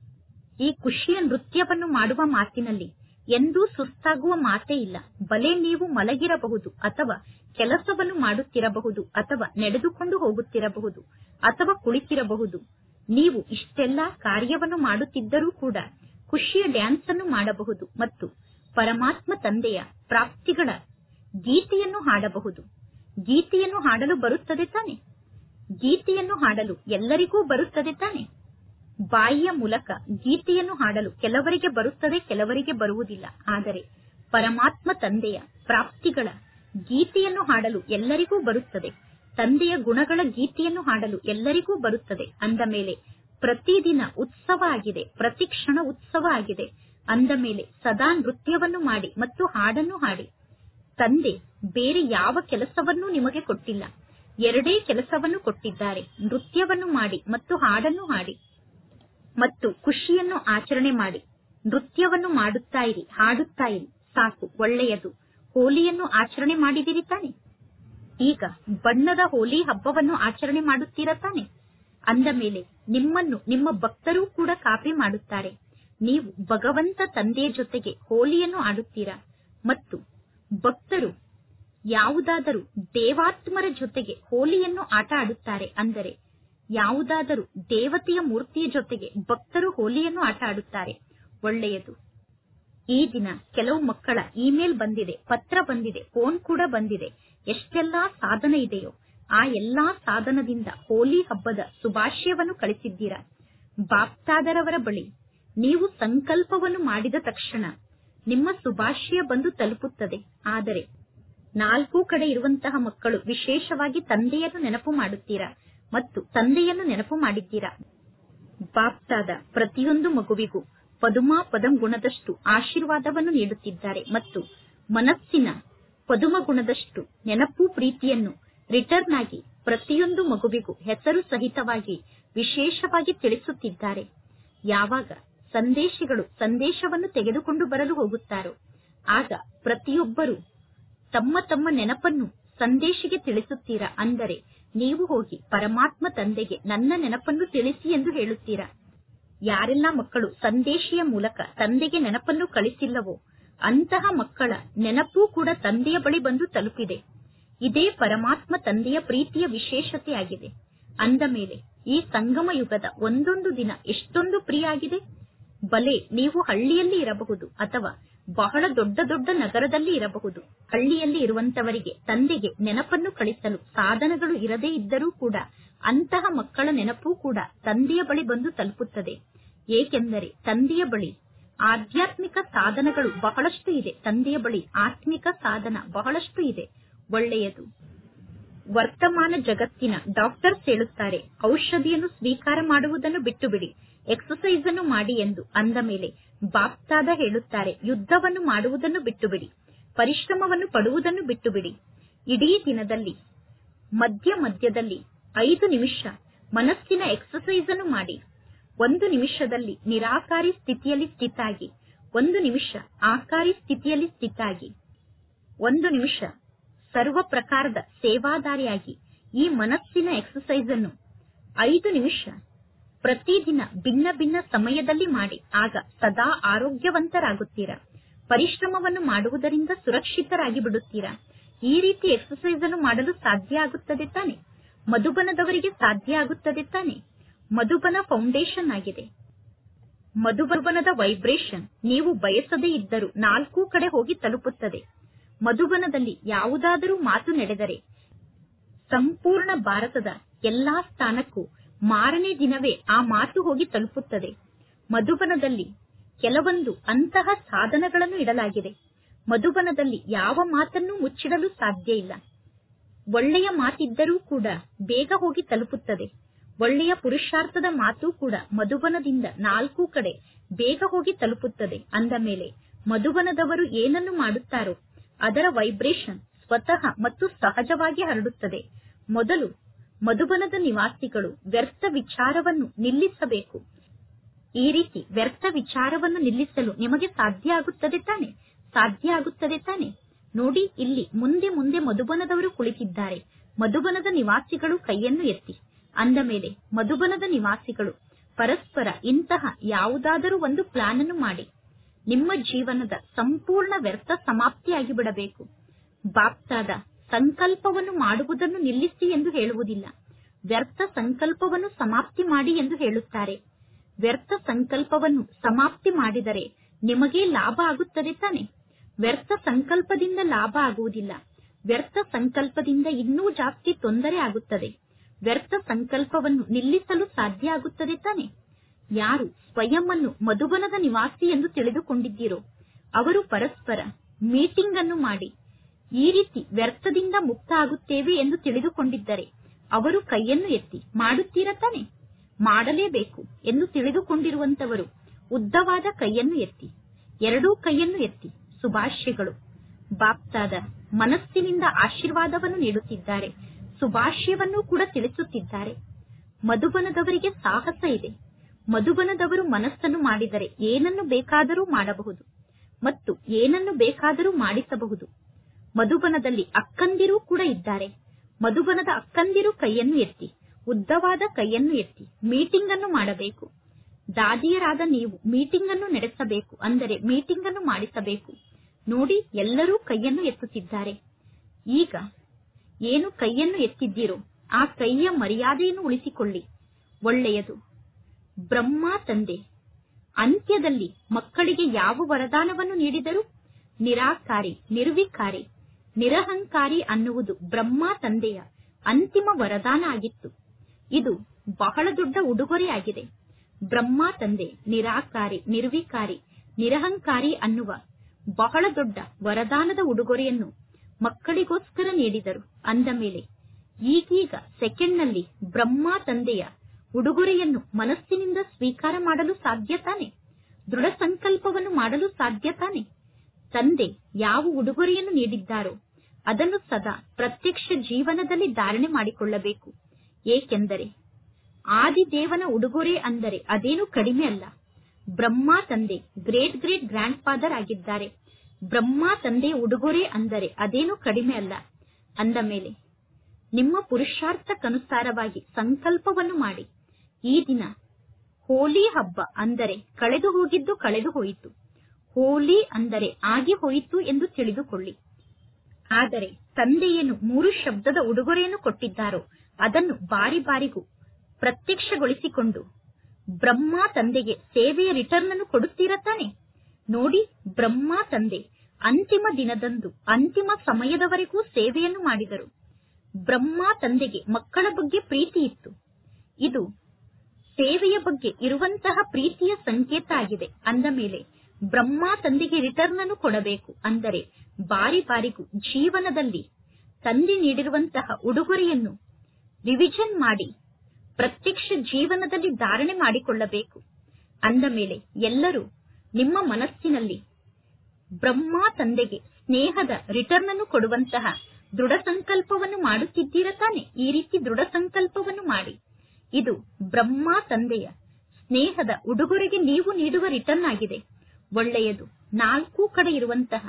ಈ ಖುಷಿಯ ನೃತ್ಯವನ್ನು ಮಾಡುವ ಮಾತಿನಲ್ಲಿ ಎಂದೂ ಸುಸ್ತಾಗುವ ಮಾತೇ ಇಲ್ಲ ಬಲೆ ನೀವು ಮಲಗಿರಬಹುದು ಅಥವಾ ಕೆಲಸವನ್ನು ಮಾಡುತ್ತಿರಬಹುದು ಅಥವಾ ನಡೆದುಕೊಂಡು ಹೋಗುತ್ತಿರಬಹುದು ಅಥವಾ ಕುಳಿತಿರಬಹುದು ನೀವು ಇಷ್ಟೆಲ್ಲಾ ಕಾರ್ಯವನ್ನು ಮಾಡುತ್ತಿದ್ದರೂ ಕೂಡ ಖುಷಿಯ ಡ್ಯಾನ್ಸ್ ಅನ್ನು ಮಾಡಬಹುದು ಮತ್ತು ಪರಮಾತ್ಮ ತಂದೆಯ ಪ್ರಾಪ್ತಿಗಳ ಗೀತೆಯನ್ನು ಹಾಡಬಹುದು ಗೀತೆಯನ್ನು ಹಾಡಲು ಬರುತ್ತದೆ ತಾನೆ ಗೀತೆಯನ್ನು ಹಾಡಲು ಎಲ್ಲರಿಗೂ ಬರುತ್ತದೆ ತಾನೆ ಬಾಯಿಯ ಮೂಲಕ ಗೀತೆಯನ್ನು ಹಾಡಲು ಕೆಲವರಿಗೆ ಬರುತ್ತದೆ ಕೆಲವರಿಗೆ ಬರುವುದಿಲ್ಲ ಆದರೆ ಪರಮಾತ್ಮ ತಂದೆಯ ಪ್ರಾಪ್ತಿಗಳ ಗೀತೆಯನ್ನು ಹಾಡಲು ಎಲ್ಲರಿಗೂ ಬರುತ್ತದೆ ತಂದೆಯ ಗುಣಗಳ ಗೀತೆಯನ್ನು ಹಾಡಲು ಎಲ್ಲರಿಗೂ ಬರುತ್ತದೆ ಅಂದ ಮೇಲೆ ಪ್ರತಿದಿನ ಉತ್ಸವ ಆಗಿದೆ ಪ್ರತಿ ಕ್ಷಣ ಉತ್ಸವ ಆಗಿದೆ ಅಂದ ಮೇಲೆ ಸದಾ ನೃತ್ಯವನ್ನು ಮಾಡಿ ಮತ್ತು ಹಾಡನ್ನು ಹಾಡಿ ತಂದೆ ಬೇರೆ ಯಾವ ಕೆಲಸವನ್ನೂ ನಿಮಗೆ ಕೊಟ್ಟಿಲ್ಲ ಎರಡೇ ಕೆಲಸವನ್ನು ಕೊಟ್ಟಿದ್ದಾರೆ ನೃತ್ಯವನ್ನು ಮಾಡಿ ಮತ್ತು ಹಾಡನ್ನು ಹಾಡಿ ಮತ್ತು ಖುಷಿಯನ್ನು ಆಚರಣೆ ಮಾಡಿ ನೃತ್ಯವನ್ನು ಮಾಡುತ್ತಾ ಇರಿ ಹಾಡುತ್ತಾ ಇರಿ ಸಾಕು ಒಳ್ಳೆಯದು ಹೋಲಿಯನ್ನು ಆಚರಣೆ ಮಾಡಿದಿರಿ ತಾನೆ ಈಗ ಬಣ್ಣದ ಹೋಲಿ ಹಬ್ಬವನ್ನು ಆಚರಣೆ ಮಾಡುತ್ತೀರಾ ತಾನೆ ಅಂದ ಮೇಲೆ ನಿಮ್ಮನ್ನು ನಿಮ್ಮ ಭಕ್ತರೂ ಕೂಡ ಕಾಪಿ ಮಾಡುತ್ತಾರೆ ನೀವು ಭಗವಂತ ತಂದೆಯ ಜೊತೆಗೆ ಹೋಲಿಯನ್ನು ಆಡುತ್ತೀರಾ ಮತ್ತು ಭಕ್ತರು ಯಾವುದಾದರೂ ದೇವಾತ್ಮರ ಜೊತೆಗೆ ಹೋಲಿಯನ್ನು ಆಟ ಆಡುತ್ತಾರೆ ಅಂದರೆ ಯಾವುದಾದರೂ ದೇವತೆಯ ಮೂರ್ತಿಯ ಜೊತೆಗೆ ಭಕ್ತರು ಹೋಲಿಯನ್ನು ಆಟ ಆಡುತ್ತಾರೆ ಒಳ್ಳೆಯದು ಈ ದಿನ ಕೆಲವು ಮಕ್ಕಳ ಇಮೇಲ್ ಬಂದಿದೆ ಪತ್ರ ಬಂದಿದೆ ಫೋನ್ ಕೂಡ ಬಂದಿದೆ ಎಷ್ಟೆಲ್ಲಾ ಸಾಧನ ಇದೆಯೋ ಆ ಎಲ್ಲಾ ಸಾಧನದಿಂದ ಹೋಲಿ ಹಬ್ಬದ ಶುಭಾಶಯವನ್ನು ಕಳಿಸಿದ್ದೀರಾ ಬಾಪ್ತಾದರವರ ಬಳಿ ನೀವು ಸಂಕಲ್ಪವನ್ನು ಮಾಡಿದ ತಕ್ಷಣ ನಿಮ್ಮ ಶುಭಾಶಯ ಬಂದು ತಲುಪುತ್ತದೆ ಆದರೆ ನಾಲ್ಕು ಕಡೆ ಇರುವಂತಹ ಮಕ್ಕಳು ವಿಶೇಷವಾಗಿ ತಂದೆಯನ್ನು ನೆನಪು ಮಾಡುತ್ತೀರಾ ಮತ್ತು ತಂದೆಯನ್ನು ನೆನಪು ಮಾಡಿದ್ದೀರಾ ಬಾಪ್ತಾದ ಪ್ರತಿಯೊಂದು ಮಗುವಿಗೂ ಪದುಮಾ ಪದಂ ಗುಣದಷ್ಟು ಆಶೀರ್ವಾದವನ್ನು ನೀಡುತ್ತಿದ್ದಾರೆ ಮತ್ತು ಮನಸ್ಸಿನ ಪದುಮ ಗುಣದಷ್ಟು ನೆನಪು ಪ್ರೀತಿಯನ್ನು ರಿಟರ್ನ್ ಆಗಿ ಪ್ರತಿಯೊಂದು ಮಗುವಿಗೂ ಹೆಸರು ಸಹಿತವಾಗಿ ವಿಶೇಷವಾಗಿ ತಿಳಿಸುತ್ತಿದ್ದಾರೆ ಯಾವಾಗ ಸಂದೇಶಗಳು ಸಂದೇಶವನ್ನು ತೆಗೆದುಕೊಂಡು ಬರಲು ಹೋಗುತ್ತಾರೋ ಆಗ ಪ್ರತಿಯೊಬ್ಬರು ತಮ್ಮ ತಮ್ಮ ನೆನಪನ್ನು ಸಂದೇಶಿಗೆ ತಿಳಿಸುತ್ತೀರಾ ಅಂದರೆ ನೀವು ಹೋಗಿ ಪರಮಾತ್ಮ ತಂದೆಗೆ ನನ್ನ ನೆನಪನ್ನು ತಿಳಿಸಿ ಎಂದು ಹೇಳುತ್ತೀರಾ ಯಾರೆಲ್ಲ ಮಕ್ಕಳು ಸಂದೇಶಿಯ ಮೂಲಕ ತಂದೆಗೆ ನೆನಪನ್ನು ಕಳಿಸಿಲ್ಲವೋ ಅಂತಹ ಮಕ್ಕಳ ನೆನಪೂ ಕೂಡ ತಂದೆಯ ಬಳಿ ಬಂದು ತಲುಪಿದೆ ಇದೇ ಪರಮಾತ್ಮ ತಂದೆಯ ಪ್ರೀತಿಯ ವಿಶೇಷತೆಯಾಗಿದೆ ಅಂದ ಮೇಲೆ ಈ ಸಂಗಮ ಯುಗದ ಒಂದೊಂದು ದಿನ ಎಷ್ಟೊಂದು ಪ್ರಿಯ ಆಗಿದೆ ಬಲೆ ನೀವು ಹಳ್ಳಿಯಲ್ಲಿ ಇರಬಹುದು ಅಥವಾ ಬಹಳ ದೊಡ್ಡ ದೊಡ್ಡ ನಗರದಲ್ಲಿ ಇರಬಹುದು ಹಳ್ಳಿಯಲ್ಲಿ ಇರುವಂತವರಿಗೆ ತಂದೆಗೆ ನೆನಪನ್ನು ಕಳಿಸಲು ಸಾಧನಗಳು ಇರದೇ ಇದ್ದರೂ ಕೂಡ ಅಂತಹ ಮಕ್ಕಳ ನೆನಪು ಕೂಡ ತಂದೆಯ ಬಳಿ ಬಂದು ತಲುಪುತ್ತದೆ ಏಕೆಂದರೆ ತಂದೆಯ ಬಳಿ ಆಧ್ಯಾತ್ಮಿಕ ಸಾಧನಗಳು ಬಹಳಷ್ಟು ಇದೆ ತಂದೆಯ ಬಳಿ ಆತ್ಮಿಕ ಸಾಧನ ಬಹಳಷ್ಟು ಇದೆ ಒಳ್ಳೆಯದು ವರ್ತಮಾನ ಜಗತ್ತಿನ ಡಾಕ್ಟರ್ಸ್ ಹೇಳುತ್ತಾರೆ ಔಷಧಿಯನ್ನು ಸ್ವೀಕಾರ ಮಾಡುವುದನ್ನು ಬಿಟ್ಟು ಬಿಡಿ ಎಕ್ಸಸೈಸ್ ಅನ್ನು ಮಾಡಿ ಎಂದು ಅಂದ ಮೇಲೆ ಬಾಪ್ತಾದ ಹೇಳುತ್ತಾರೆ ಯುದ್ಧವನ್ನು ಮಾಡುವುದನ್ನು ಬಿಟ್ಟು ಬಿಡಿ ಪರಿಶ್ರಮವನ್ನು ಪಡುವುದನ್ನು ಬಿಟ್ಟು ಬಿಡಿ ಇಡೀ ದಿನದಲ್ಲಿ ಮಧ್ಯ ಮಧ್ಯದಲ್ಲಿ ಐದು ನಿಮಿಷ ಮನಸ್ಸಿನ ಎಕ್ಸಸೈಸ್ ಅನ್ನು ಮಾಡಿ ಒಂದು ನಿಮಿಷದಲ್ಲಿ ನಿರಾಕಾರಿ ಸ್ಥಿತಿಯಲ್ಲಿ ಸ್ಥಿತಾಗಿ ಒಂದು ನಿಮಿಷ ಆಕಾರಿ ಸ್ಥಿತಿಯಲ್ಲಿ ಸ್ಥಿತಾಗಿ ಒಂದು ನಿಮಿಷ ಸರ್ವ ಪ್ರಕಾರದ ಸೇವಾದಾರಿಯಾಗಿ ಈ ಮನಸ್ಸಿನ ಎಕ್ಸಸೈಸ್ ಅನ್ನು ಐದು ನಿಮಿಷ ಪ್ರತಿದಿನ ಭಿನ್ನ ಭಿನ್ನ ಸಮಯದಲ್ಲಿ ಮಾಡಿ ಆಗ ಸದಾ ಆರೋಗ್ಯವಂತರಾಗುತ್ತೀರಾ ಪರಿಶ್ರಮವನ್ನು ಮಾಡುವುದರಿಂದ ಸುರಕ್ಷಿತರಾಗಿ ಬಿಡುತ್ತೀರಾ ಈ ರೀತಿ ಎಕ್ಸಸೈಸ್ ಅನ್ನು ಮಾಡಲು ಸಾಧ್ಯ ಆಗುತ್ತದೆ ತಾನೆ ಮಧುಬನದವರಿಗೆ ಸಾಧ್ಯ ಆಗುತ್ತದೆ ತಾನೆ ಮಧುಬನ ಫೌಂಡೇಶನ್ ಆಗಿದೆ ಮಧುಬನದ ವೈಬ್ರೇಷನ್ ನೀವು ಬಯಸದೇ ಇದ್ದರೂ ನಾಲ್ಕು ಕಡೆ ಹೋಗಿ ತಲುಪುತ್ತದೆ ಮಧುಬನದಲ್ಲಿ ಯಾವುದಾದರೂ ಮಾತು ನಡೆದರೆ ಸಂಪೂರ್ಣ ಭಾರತದ ಎಲ್ಲಾ ಸ್ಥಾನಕ್ಕೂ ಮಾರನೇ ದಿನವೇ ಆ ಮಾತು ಹೋಗಿ ತಲುಪುತ್ತದೆ ಮಧುಬನದಲ್ಲಿ ಕೆಲವೊಂದು ಅಂತಹ ಸಾಧನಗಳನ್ನು ಇಡಲಾಗಿದೆ ಮಧುಬನದಲ್ಲಿ ಯಾವ ಮಾತನ್ನು ಮುಚ್ಚಿಡಲು ಸಾಧ್ಯ ಇಲ್ಲ ಒಳ್ಳೆಯ ಮಾತಿದ್ದರೂ ಕೂಡ ಬೇಗ ಹೋಗಿ ತಲುಪುತ್ತದೆ ಒಳ್ಳೆಯ ಪುರುಷಾರ್ಥದ ಮಾತು ಕೂಡ ಮಧುಬನದಿಂದ ನಾಲ್ಕು ಕಡೆ ಬೇಗ ಹೋಗಿ ತಲುಪುತ್ತದೆ ಅಂದ ಮೇಲೆ ಮಧುಬನದವರು ಏನನ್ನು ಮಾಡುತ್ತಾರೋ ಅದರ ವೈಬ್ರೇಷನ್ ಸ್ವತಃ ಮತ್ತು ಸಹಜವಾಗಿ ಹರಡುತ್ತದೆ ಮೊದಲು ಮಧುಬನದ ನಿವಾಸಿಗಳು ವ್ಯರ್ಥ ವಿಚಾರವನ್ನು ನಿಲ್ಲಿಸಬೇಕು ಈ ರೀತಿ ವ್ಯರ್ಥ ವಿಚಾರವನ್ನು ನಿಲ್ಲಿಸಲು ನಿಮಗೆ ಸಾಧ್ಯ ಆಗುತ್ತದೆ ತಾನೆ ಸಾಧ್ಯ ಆಗುತ್ತದೆ ತಾನೆ ನೋಡಿ ಇಲ್ಲಿ ಮುಂದೆ ಮುಂದೆ ಮಧುಬನದವರು ಕುಳಿತಿದ್ದಾರೆ ಮಧುಬನದ ನಿವಾಸಿಗಳು ಕೈಯನ್ನು ಎತ್ತಿ ಅಂದ ಮೇಲೆ ಮಧುಬನದ ನಿವಾಸಿಗಳು ಪರಸ್ಪರ ಇಂತಹ ಯಾವುದಾದರೂ ಒಂದು ಪ್ಲಾನ್ ಅನ್ನು ಮಾಡಿ ನಿಮ್ಮ ಜೀವನದ ಸಂಪೂರ್ಣ ವ್ಯರ್ಥ ಸಮಾಪ್ತಿಯಾಗಿ ಬಿಡಬೇಕು ಬಾಪ್ತಾದ ಸಂಕಲ್ಪವನ್ನು ಮಾಡುವುದನ್ನು ನಿಲ್ಲಿಸಿ ಎಂದು ಹೇಳುವುದಿಲ್ಲ ವ್ಯರ್ಥ ಸಂಕಲ್ಪವನ್ನು ಸಮಾಪ್ತಿ ಮಾಡಿ ಎಂದು ಹೇಳುತ್ತಾರೆ ವ್ಯರ್ಥ ಸಂಕಲ್ಪವನ್ನು ಸಮಾಪ್ತಿ ಮಾಡಿದರೆ ನಿಮಗೆ ಲಾಭ ಆಗುತ್ತದೆ ತಾನೆ ವ್ಯರ್ಥ ಸಂಕಲ್ಪದಿಂದ ಲಾಭ ಆಗುವುದಿಲ್ಲ ವ್ಯರ್ಥ ಸಂಕಲ್ಪದಿಂದ ಇನ್ನೂ ಜಾಸ್ತಿ ತೊಂದರೆ ಆಗುತ್ತದೆ ವ್ಯರ್ಥ ಸಂಕಲ್ಪವನ್ನು ನಿಲ್ಲಿಸಲು ಸಾಧ್ಯ ಆಗುತ್ತದೆ ತಾನೆ ಯಾರು ಸ್ವಯಂ ಅನ್ನು ಮಧುಬನದ ನಿವಾಸಿ ಎಂದು ತಿಳಿದುಕೊಂಡಿದ್ದೀರೋ ಅವರು ಪರಸ್ಪರ ಮೀಟಿಂಗ್ ಅನ್ನು ಮಾಡಿ ಈ ರೀತಿ ವ್ಯರ್ಥದಿಂದ ಮುಕ್ತ ಆಗುತ್ತೇವೆ ಎಂದು ತಿಳಿದುಕೊಂಡಿದ್ದರೆ ಅವರು ಕೈಯನ್ನು ಎತ್ತಿ ಮಾಡುತ್ತೀರ ತಾನೆ ಮಾಡಲೇಬೇಕು ಎಂದು ತಿಳಿದುಕೊಂಡಿರುವಂತವರು ಉದ್ದವಾದ ಕೈಯನ್ನು ಎತ್ತಿ ಎರಡೂ ಕೈಯನ್ನು ಎತ್ತಿ ಸುಭಾಷ್ಯಗಳು ಬಾಪ್ತಾದ ಮನಸ್ಸಿನಿಂದ ಆಶೀರ್ವಾದವನ್ನು ನೀಡುತ್ತಿದ್ದಾರೆ ಸುಭಾಷ್ಯವನ್ನು ಕೂಡ ತಿಳಿಸುತ್ತಿದ್ದಾರೆ ಮಧುಬನದವರಿಗೆ ಸಾಹಸ ಇದೆ ಮಧುಬನದವರು ಮನಸ್ಸನ್ನು ಮಾಡಿದರೆ ಏನನ್ನು ಬೇಕಾದರೂ ಮಾಡಬಹುದು ಮತ್ತು ಏನನ್ನು ಬೇಕಾದರೂ ಮಾಡಿಸಬಹುದು ಮಧುಬನದಲ್ಲಿ ಅಕ್ಕಂದಿರೂ ಕೂಡ ಇದ್ದಾರೆ ಮಧುಬನದ ಅಕ್ಕಂದಿರು ಕೈಯನ್ನು ಎತ್ತಿ ಉದ್ದವಾದ ಕೈಯನ್ನು ಎತ್ತಿ ಮೀಟಿಂಗ್ ಅನ್ನು ಮಾಡಬೇಕು ದಾದಿಯರಾದ ನೀವು ಮೀಟಿಂಗ್ ಅನ್ನು ನಡೆಸಬೇಕು ಅಂದರೆ ಮೀಟಿಂಗ್ ಅನ್ನು ಮಾಡಿಸಬೇಕು ನೋಡಿ ಎಲ್ಲರೂ ಕೈಯನ್ನು ಎತ್ತುತ್ತಿದ್ದಾರೆ ಈಗ ಏನು ಕೈಯನ್ನು ಎತ್ತಿದ್ದೀರೋ ಆ ಕೈಯ ಮರ್ಯಾದೆಯನ್ನು ಉಳಿಸಿಕೊಳ್ಳಿ ಒಳ್ಳೆಯದು ಬ್ರಹ್ಮ ತಂದೆ ಅಂತ್ಯದಲ್ಲಿ ಮಕ್ಕಳಿಗೆ ಯಾವ ವರದಾನವನ್ನು ನೀಡಿದರು ನಿರಾಕಾರಿ ನಿರ್ವಿಕಾರಿ ನಿರಹಂಕಾರಿ ಅನ್ನುವುದು ಬ್ರಹ್ಮ ತಂದೆಯ ಅಂತಿಮ ವರದಾನ ಆಗಿತ್ತು ಇದು ಬಹಳ ದೊಡ್ಡ ಉಡುಗೊರೆಯಾಗಿದೆ ಬ್ರಹ್ಮ ತಂದೆ ನಿರಾಕಾರಿ ನಿರ್ವಿಕಾರಿ ನಿರಹಂಕಾರಿ ಅನ್ನುವ ಬಹಳ ದೊಡ್ಡ ವರದಾನದ ಉಡುಗೊರೆಯನ್ನು ಮಕ್ಕಳಿಗೋಸ್ಕರ ನೀಡಿದರು ಅಂದ ಮೇಲೆ ಈಗೀಗ ಸೆಕೆಂಡ್ನಲ್ಲಿ ಬ್ರಹ್ಮ ತಂದೆಯ ಉಡುಗೊರೆಯನ್ನು ಮನಸ್ಸಿನಿಂದ ಸ್ವೀಕಾರ ಮಾಡಲು ಸಾಧ್ಯ ತಾನೆ ದೃಢ ಸಂಕಲ್ಪವನ್ನು ಮಾಡಲು ಸಾಧ್ಯ ತಾನೆ ತಂದೆ ಯಾವ ಉಡುಗೊರೆಯನ್ನು ನೀಡಿದ್ದಾರೋ ಅದನ್ನು ಸದಾ ಪ್ರತ್ಯಕ್ಷ ಜೀವನದಲ್ಲಿ ಧಾರಣೆ ಮಾಡಿಕೊಳ್ಳಬೇಕು ಏಕೆಂದರೆ ಆದಿದೇವನ ಉಡುಗೊರೆ ಅಂದರೆ ಅದೇನು ಕಡಿಮೆ ಅಲ್ಲ ಬ್ರಹ್ಮ ತಂದೆ ಗ್ರೇಟ್ ಗ್ರೇಟ್ ಗ್ರ್ಯಾಂಡ್ ಫಾದರ್ ಆಗಿದ್ದಾರೆ ಬ್ರಹ್ಮ ತಂದೆಯ ಉಡುಗೊರೆ ಅಂದರೆ ಅದೇನು ಕಡಿಮೆ ಅಲ್ಲ ಅಂದ ಮೇಲೆ ನಿಮ್ಮ ಪುರುಷಾರ್ಥಕ್ಕನುಸಾರವಾಗಿ ಸಂಕಲ್ಪವನ್ನು ಮಾಡಿ ಈ ದಿನ ಹೋಲಿ ಹಬ್ಬ ಅಂದರೆ ಕಳೆದು ಹೋಗಿದ್ದು ಕಳೆದು ಹೋಯಿತು ಹೋಲಿ ಅಂದರೆ ಆಗಿ ಹೋಯಿತು ಎಂದು ತಿಳಿದುಕೊಳ್ಳಿ ಆದರೆ ತಂದೆಯೇನು ಮೂರು ಶಬ್ದದ ಉಡುಗೊರೆಯನ್ನು ಕೊಟ್ಟಿದ್ದಾರೋ ಅದನ್ನು ಬಾರಿ ಬಾರಿಗೂ ಪ್ರತ್ಯಕ್ಷಗೊಳಿಸಿಕೊಂಡು ಬ್ರಹ್ಮ ತಂದೆಗೆ ಸೇವೆಯ ರಿಟರ್ನ್ ಅನ್ನು ಕೊಡುತ್ತೀರ ತಾನೆ ನೋಡಿ ಬ್ರಹ್ಮ ತಂದೆ ಅಂತಿಮ ದಿನದಂದು ಅಂತಿಮ ಸಮಯದವರೆಗೂ ಸೇವೆಯನ್ನು ಮಾಡಿದರು ಬ್ರಹ್ಮ ತಂದೆಗೆ ಮಕ್ಕಳ ಬಗ್ಗೆ ಪ್ರೀತಿ ಇತ್ತು ಇದು ಸೇವೆಯ ಬಗ್ಗೆ ಇರುವಂತಹ ಪ್ರೀತಿಯ ಸಂಕೇತ ಆಗಿದೆ ಅಂದ ಮೇಲೆ ಬ್ರಹ್ಮ ತಂದೆಗೆ ರಿಟರ್ನ್ ಅನ್ನು ಕೊಡಬೇಕು ಅಂದರೆ ಬಾರಿ ಬಾರಿಗೂ ಜೀವನದಲ್ಲಿ ತಂದೆ ನೀಡಿರುವಂತಹ ಉಡುಗೊರೆಯನ್ನು ರಿವಿಷನ್ ಮಾಡಿ ಪ್ರತ್ಯಕ್ಷ ಜೀವನದಲ್ಲಿ ಧಾರಣೆ ಮಾಡಿಕೊಳ್ಳಬೇಕು ಅಂದ ಮೇಲೆ ಎಲ್ಲರೂ ನಿಮ್ಮ ಮನಸ್ಸಿನಲ್ಲಿ ಬ್ರಹ್ಮ ತಂದೆಗೆ ಸ್ನೇಹದ ರಿಟರ್ನ್ ಅನ್ನು ಕೊಡುವಂತಹ ದೃಢ ಸಂಕಲ್ಪವನ್ನು ಮಾಡುತ್ತಿದ್ದೀರ ತಾನೆ ಈ ರೀತಿ ದೃಢ ಸಂಕಲ್ಪವನ್ನು ಮಾಡಿ ಇದು ಬ್ರಹ್ಮ ತಂದೆಯ ಸ್ನೇಹದ ಉಡುಗೊರೆಗೆ ನೀವು ನೀಡುವ ರಿಟರ್ನ್ ಆಗಿದೆ ಒಳ್ಳೆಯದು ನಾಲ್ಕು ಕಡೆ ಇರುವಂತಹ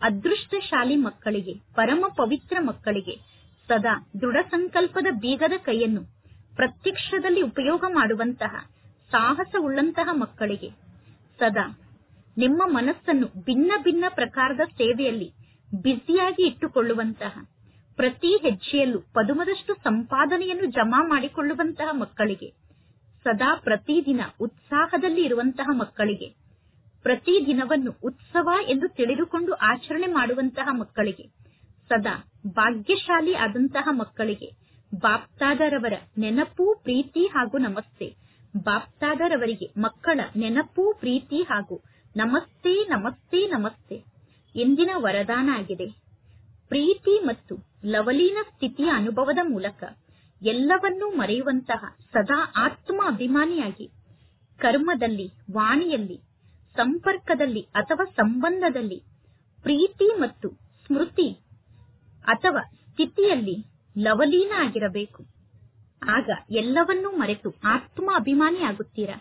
ಅದೃಷ್ಟಶಾಲಿ ಮಕ್ಕಳಿಗೆ ಪರಮ ಪವಿತ್ರ ಮಕ್ಕಳಿಗೆ ಸದಾ ದೃಢ ಸಂಕಲ್ಪದ ಬೀಗದ ಕೈಯನ್ನು ಪ್ರತ್ಯಕ್ಷದಲ್ಲಿ ಉಪಯೋಗ ಮಾಡುವಂತಹ ಸಾಹಸವುಳ್ಳಂತಹ ಮಕ್ಕಳಿಗೆ ಸದಾ ನಿಮ್ಮ ಮನಸ್ಸನ್ನು ಭಿನ್ನ ಭಿನ್ನ ಪ್ರಕಾರದ ಸೇವೆಯಲ್ಲಿ ಬ್ಯುಸಿಯಾಗಿ ಇಟ್ಟುಕೊಳ್ಳುವಂತಹ ಪ್ರತಿ ಹೆಜ್ಜೆಯಲ್ಲೂ ಪದುಮದಷ್ಟು ಸಂಪಾದನೆಯನ್ನು ಜಮಾ ಮಾಡಿಕೊಳ್ಳುವಂತಹ ಮಕ್ಕಳಿಗೆ ಸದಾ ಪ್ರತಿದಿನ ಉತ್ಸಾಹದಲ್ಲಿ ಇರುವಂತಹ ಮಕ್ಕಳಿಗೆ ಪ್ರತಿ ದಿನವನ್ನು ಉತ್ಸವ ಎಂದು ತಿಳಿದುಕೊಂಡು ಆಚರಣೆ ಮಾಡುವಂತಹ ಮಕ್ಕಳಿಗೆ ಸದಾ ಭಾಗ್ಯಶಾಲಿ ಆದಂತಹ ಮಕ್ಕಳಿಗೆ ಬಾಪ್ತಾದರವರ ನೆನಪು ಪ್ರೀತಿ ಹಾಗೂ ನಮಸ್ತೆ ಬಾಪ್ತಾದರವರಿಗೆ ಮಕ್ಕಳ ನೆನಪು ಪ್ರೀತಿ ಹಾಗೂ ನಮಸ್ತೆ ನಮಸ್ತೆ ನಮಸ್ತೆ ಇಂದಿನ ವರದಾನ ಆಗಿದೆ ಪ್ರೀತಿ ಮತ್ತು ಲವಲೀನ ಸ್ಥಿತಿಯ ಅನುಭವದ ಮೂಲಕ ಎಲ್ಲವನ್ನೂ ಮರೆಯುವಂತಹ ಸದಾ ಆತ್ಮ ಅಭಿಮಾನಿಯಾಗಿ ಕರ್ಮದಲ್ಲಿ ವಾಣಿಯಲ್ಲಿ ಸಂಪರ್ಕದಲ್ಲಿ ಅಥವಾ ಸಂಬಂಧದಲ್ಲಿ ಪ್ರೀತಿ ಮತ್ತು ಸ್ಮೃತಿ ಅಥವಾ ಸ್ಥಿತಿಯಲ್ಲಿ ಲವಲೀನ ಆಗಿರಬೇಕು ಆಗ ಎಲ್ಲವನ್ನೂ ಮರೆತು ಆತ್ಮ ಅಭಿಮಾನಿಯಾಗುತ್ತೀರಾ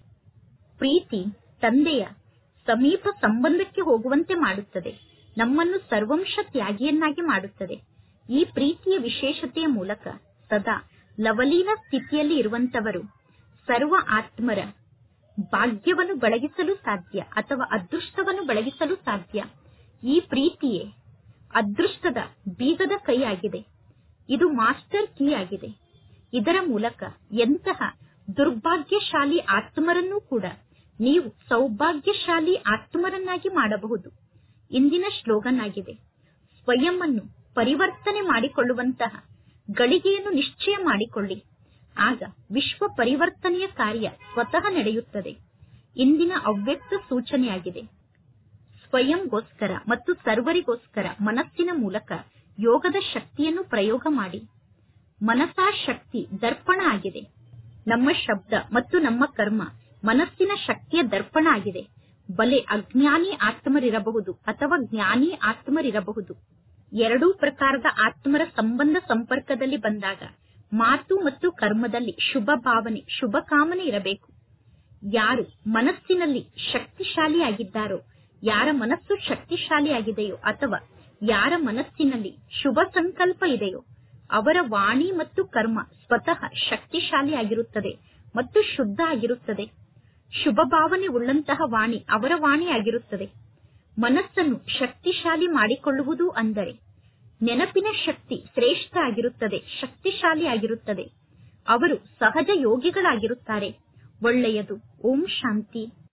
ಪ್ರೀತಿ ತಂದೆಯ ಸಮೀಪ ಸಂಬಂಧಕ್ಕೆ ಹೋಗುವಂತೆ ಮಾಡುತ್ತದೆ ನಮ್ಮನ್ನು ಸರ್ವಂಶ ತ್ಯಾಗಿಯನ್ನಾಗಿ ಮಾಡುತ್ತದೆ ಈ ಪ್ರೀತಿಯ ವಿಶೇಷತೆಯ ಮೂಲಕ ಸದಾ ಲವಲೀನ ಸ್ಥಿತಿಯಲ್ಲಿ ಇರುವಂತವರು ಸರ್ವ ಆತ್ಮರ ಭಾಗ್ಯವನ್ನು ಬೆಳಗಿಸಲು ಸಾಧ್ಯ ಅಥವಾ ಅದೃಷ್ಟವನ್ನು ಬೆಳಗಿಸಲು ಸಾಧ್ಯ ಈ ಪ್ರೀತಿಯೇ ಅದೃಷ್ಟದ ಬೀಗದ ಕೈ ಆಗಿದೆ ಇದು ಮಾಸ್ಟರ್ ಕೀ ಆಗಿದೆ ಇದರ ಮೂಲಕ ಎಂತಹ ದುರ್ಭಾಗ್ಯಶಾಲಿ ಆತ್ಮರನ್ನೂ ಕೂಡ ನೀವು ಸೌಭಾಗ್ಯಶಾಲಿ ಆತ್ಮರನ್ನಾಗಿ ಮಾಡಬಹುದು ಇಂದಿನ ಶ್ಲೋಗನ್ ಆಗಿದೆ ಸ್ವಯಂ ಅನ್ನು ಪರಿವರ್ತನೆ ಮಾಡಿಕೊಳ್ಳುವಂತಹ ಗಳಿಗೆಯನ್ನು ನಿಶ್ಚಯ ಮಾಡಿಕೊಳ್ಳಿ ಆಗ ವಿಶ್ವ ಪರಿವರ್ತನೆಯ ಕಾರ್ಯ ಸ್ವತಃ ನಡೆಯುತ್ತದೆ ಇಂದಿನ ಅವ್ಯಕ್ತ ಸೂಚನೆಯಾಗಿದೆ ಸ್ವಯಂಗೋಸ್ಕರ ಮತ್ತು ಸರ್ವರಿಗೋಸ್ಕರ ಮನಸ್ಸಿನ ಮೂಲಕ ಯೋಗದ ಶಕ್ತಿಯನ್ನು ಪ್ರಯೋಗ ಮಾಡಿ ಮನಸಾ ಶಕ್ತಿ ದರ್ಪಣ ಆಗಿದೆ ನಮ್ಮ ಶಬ್ದ ಮತ್ತು ನಮ್ಮ ಕರ್ಮ ಮನಸ್ಸಿನ ಶಕ್ತಿಯ ದರ್ಪಣ ಆಗಿದೆ ಬಲೆ ಅಜ್ಞಾನಿ ಆತ್ಮರಿರಬಹುದು ಅಥವಾ ಜ್ಞಾನಿ ಆತ್ಮರಿರಬಹುದು ಎರಡೂ ಪ್ರಕಾರದ ಆತ್ಮರ ಸಂಬಂಧ ಸಂಪರ್ಕದಲ್ಲಿ ಬಂದಾಗ ಮಾತು ಮತ್ತು ಕರ್ಮದಲ್ಲಿ ಶುಭ ಭಾವನೆ ಶುಭ ಕಾಮನೆ ಇರಬೇಕು ಯಾರು ಮನಸ್ಸಿನಲ್ಲಿ ಶಕ್ತಿಶಾಲಿಯಾಗಿದ್ದಾರೋ ಯಾರ ಮನಸ್ಸು ಶಕ್ತಿಶಾಲಿಯಾಗಿದೆಯೋ ಅಥವಾ ಯಾರ ಮನಸ್ಸಿನಲ್ಲಿ ಶುಭ ಸಂಕಲ್ಪ ಇದೆಯೋ ಅವರ ವಾಣಿ ಮತ್ತು ಕರ್ಮ ಸ್ವತಃ ಶಕ್ತಿಶಾಲಿಯಾಗಿರುತ್ತದೆ ಮತ್ತು ಶುದ್ಧ ಆಗಿರುತ್ತದೆ ಶುಭ ಭಾವನೆ ಉಳ್ಳಂತಹ ವಾಣಿ ಅವರ ವಾಣಿಯಾಗಿರುತ್ತದೆ ಮನಸ್ಸನ್ನು ಶಕ್ತಿಶಾಲಿ ಮಾಡಿಕೊಳ್ಳುವುದು ಅಂದರೆ ನೆನಪಿನ ಶಕ್ತಿ ಶ್ರೇಷ್ಠ ಆಗಿರುತ್ತದೆ ಶಕ್ತಿಶಾಲಿ ಆಗಿರುತ್ತದೆ ಅವರು ಸಹಜ ಯೋಗಿಗಳಾಗಿರುತ್ತಾರೆ ಒಳ್ಳೆಯದು ಓಂ ಶಾಂತಿ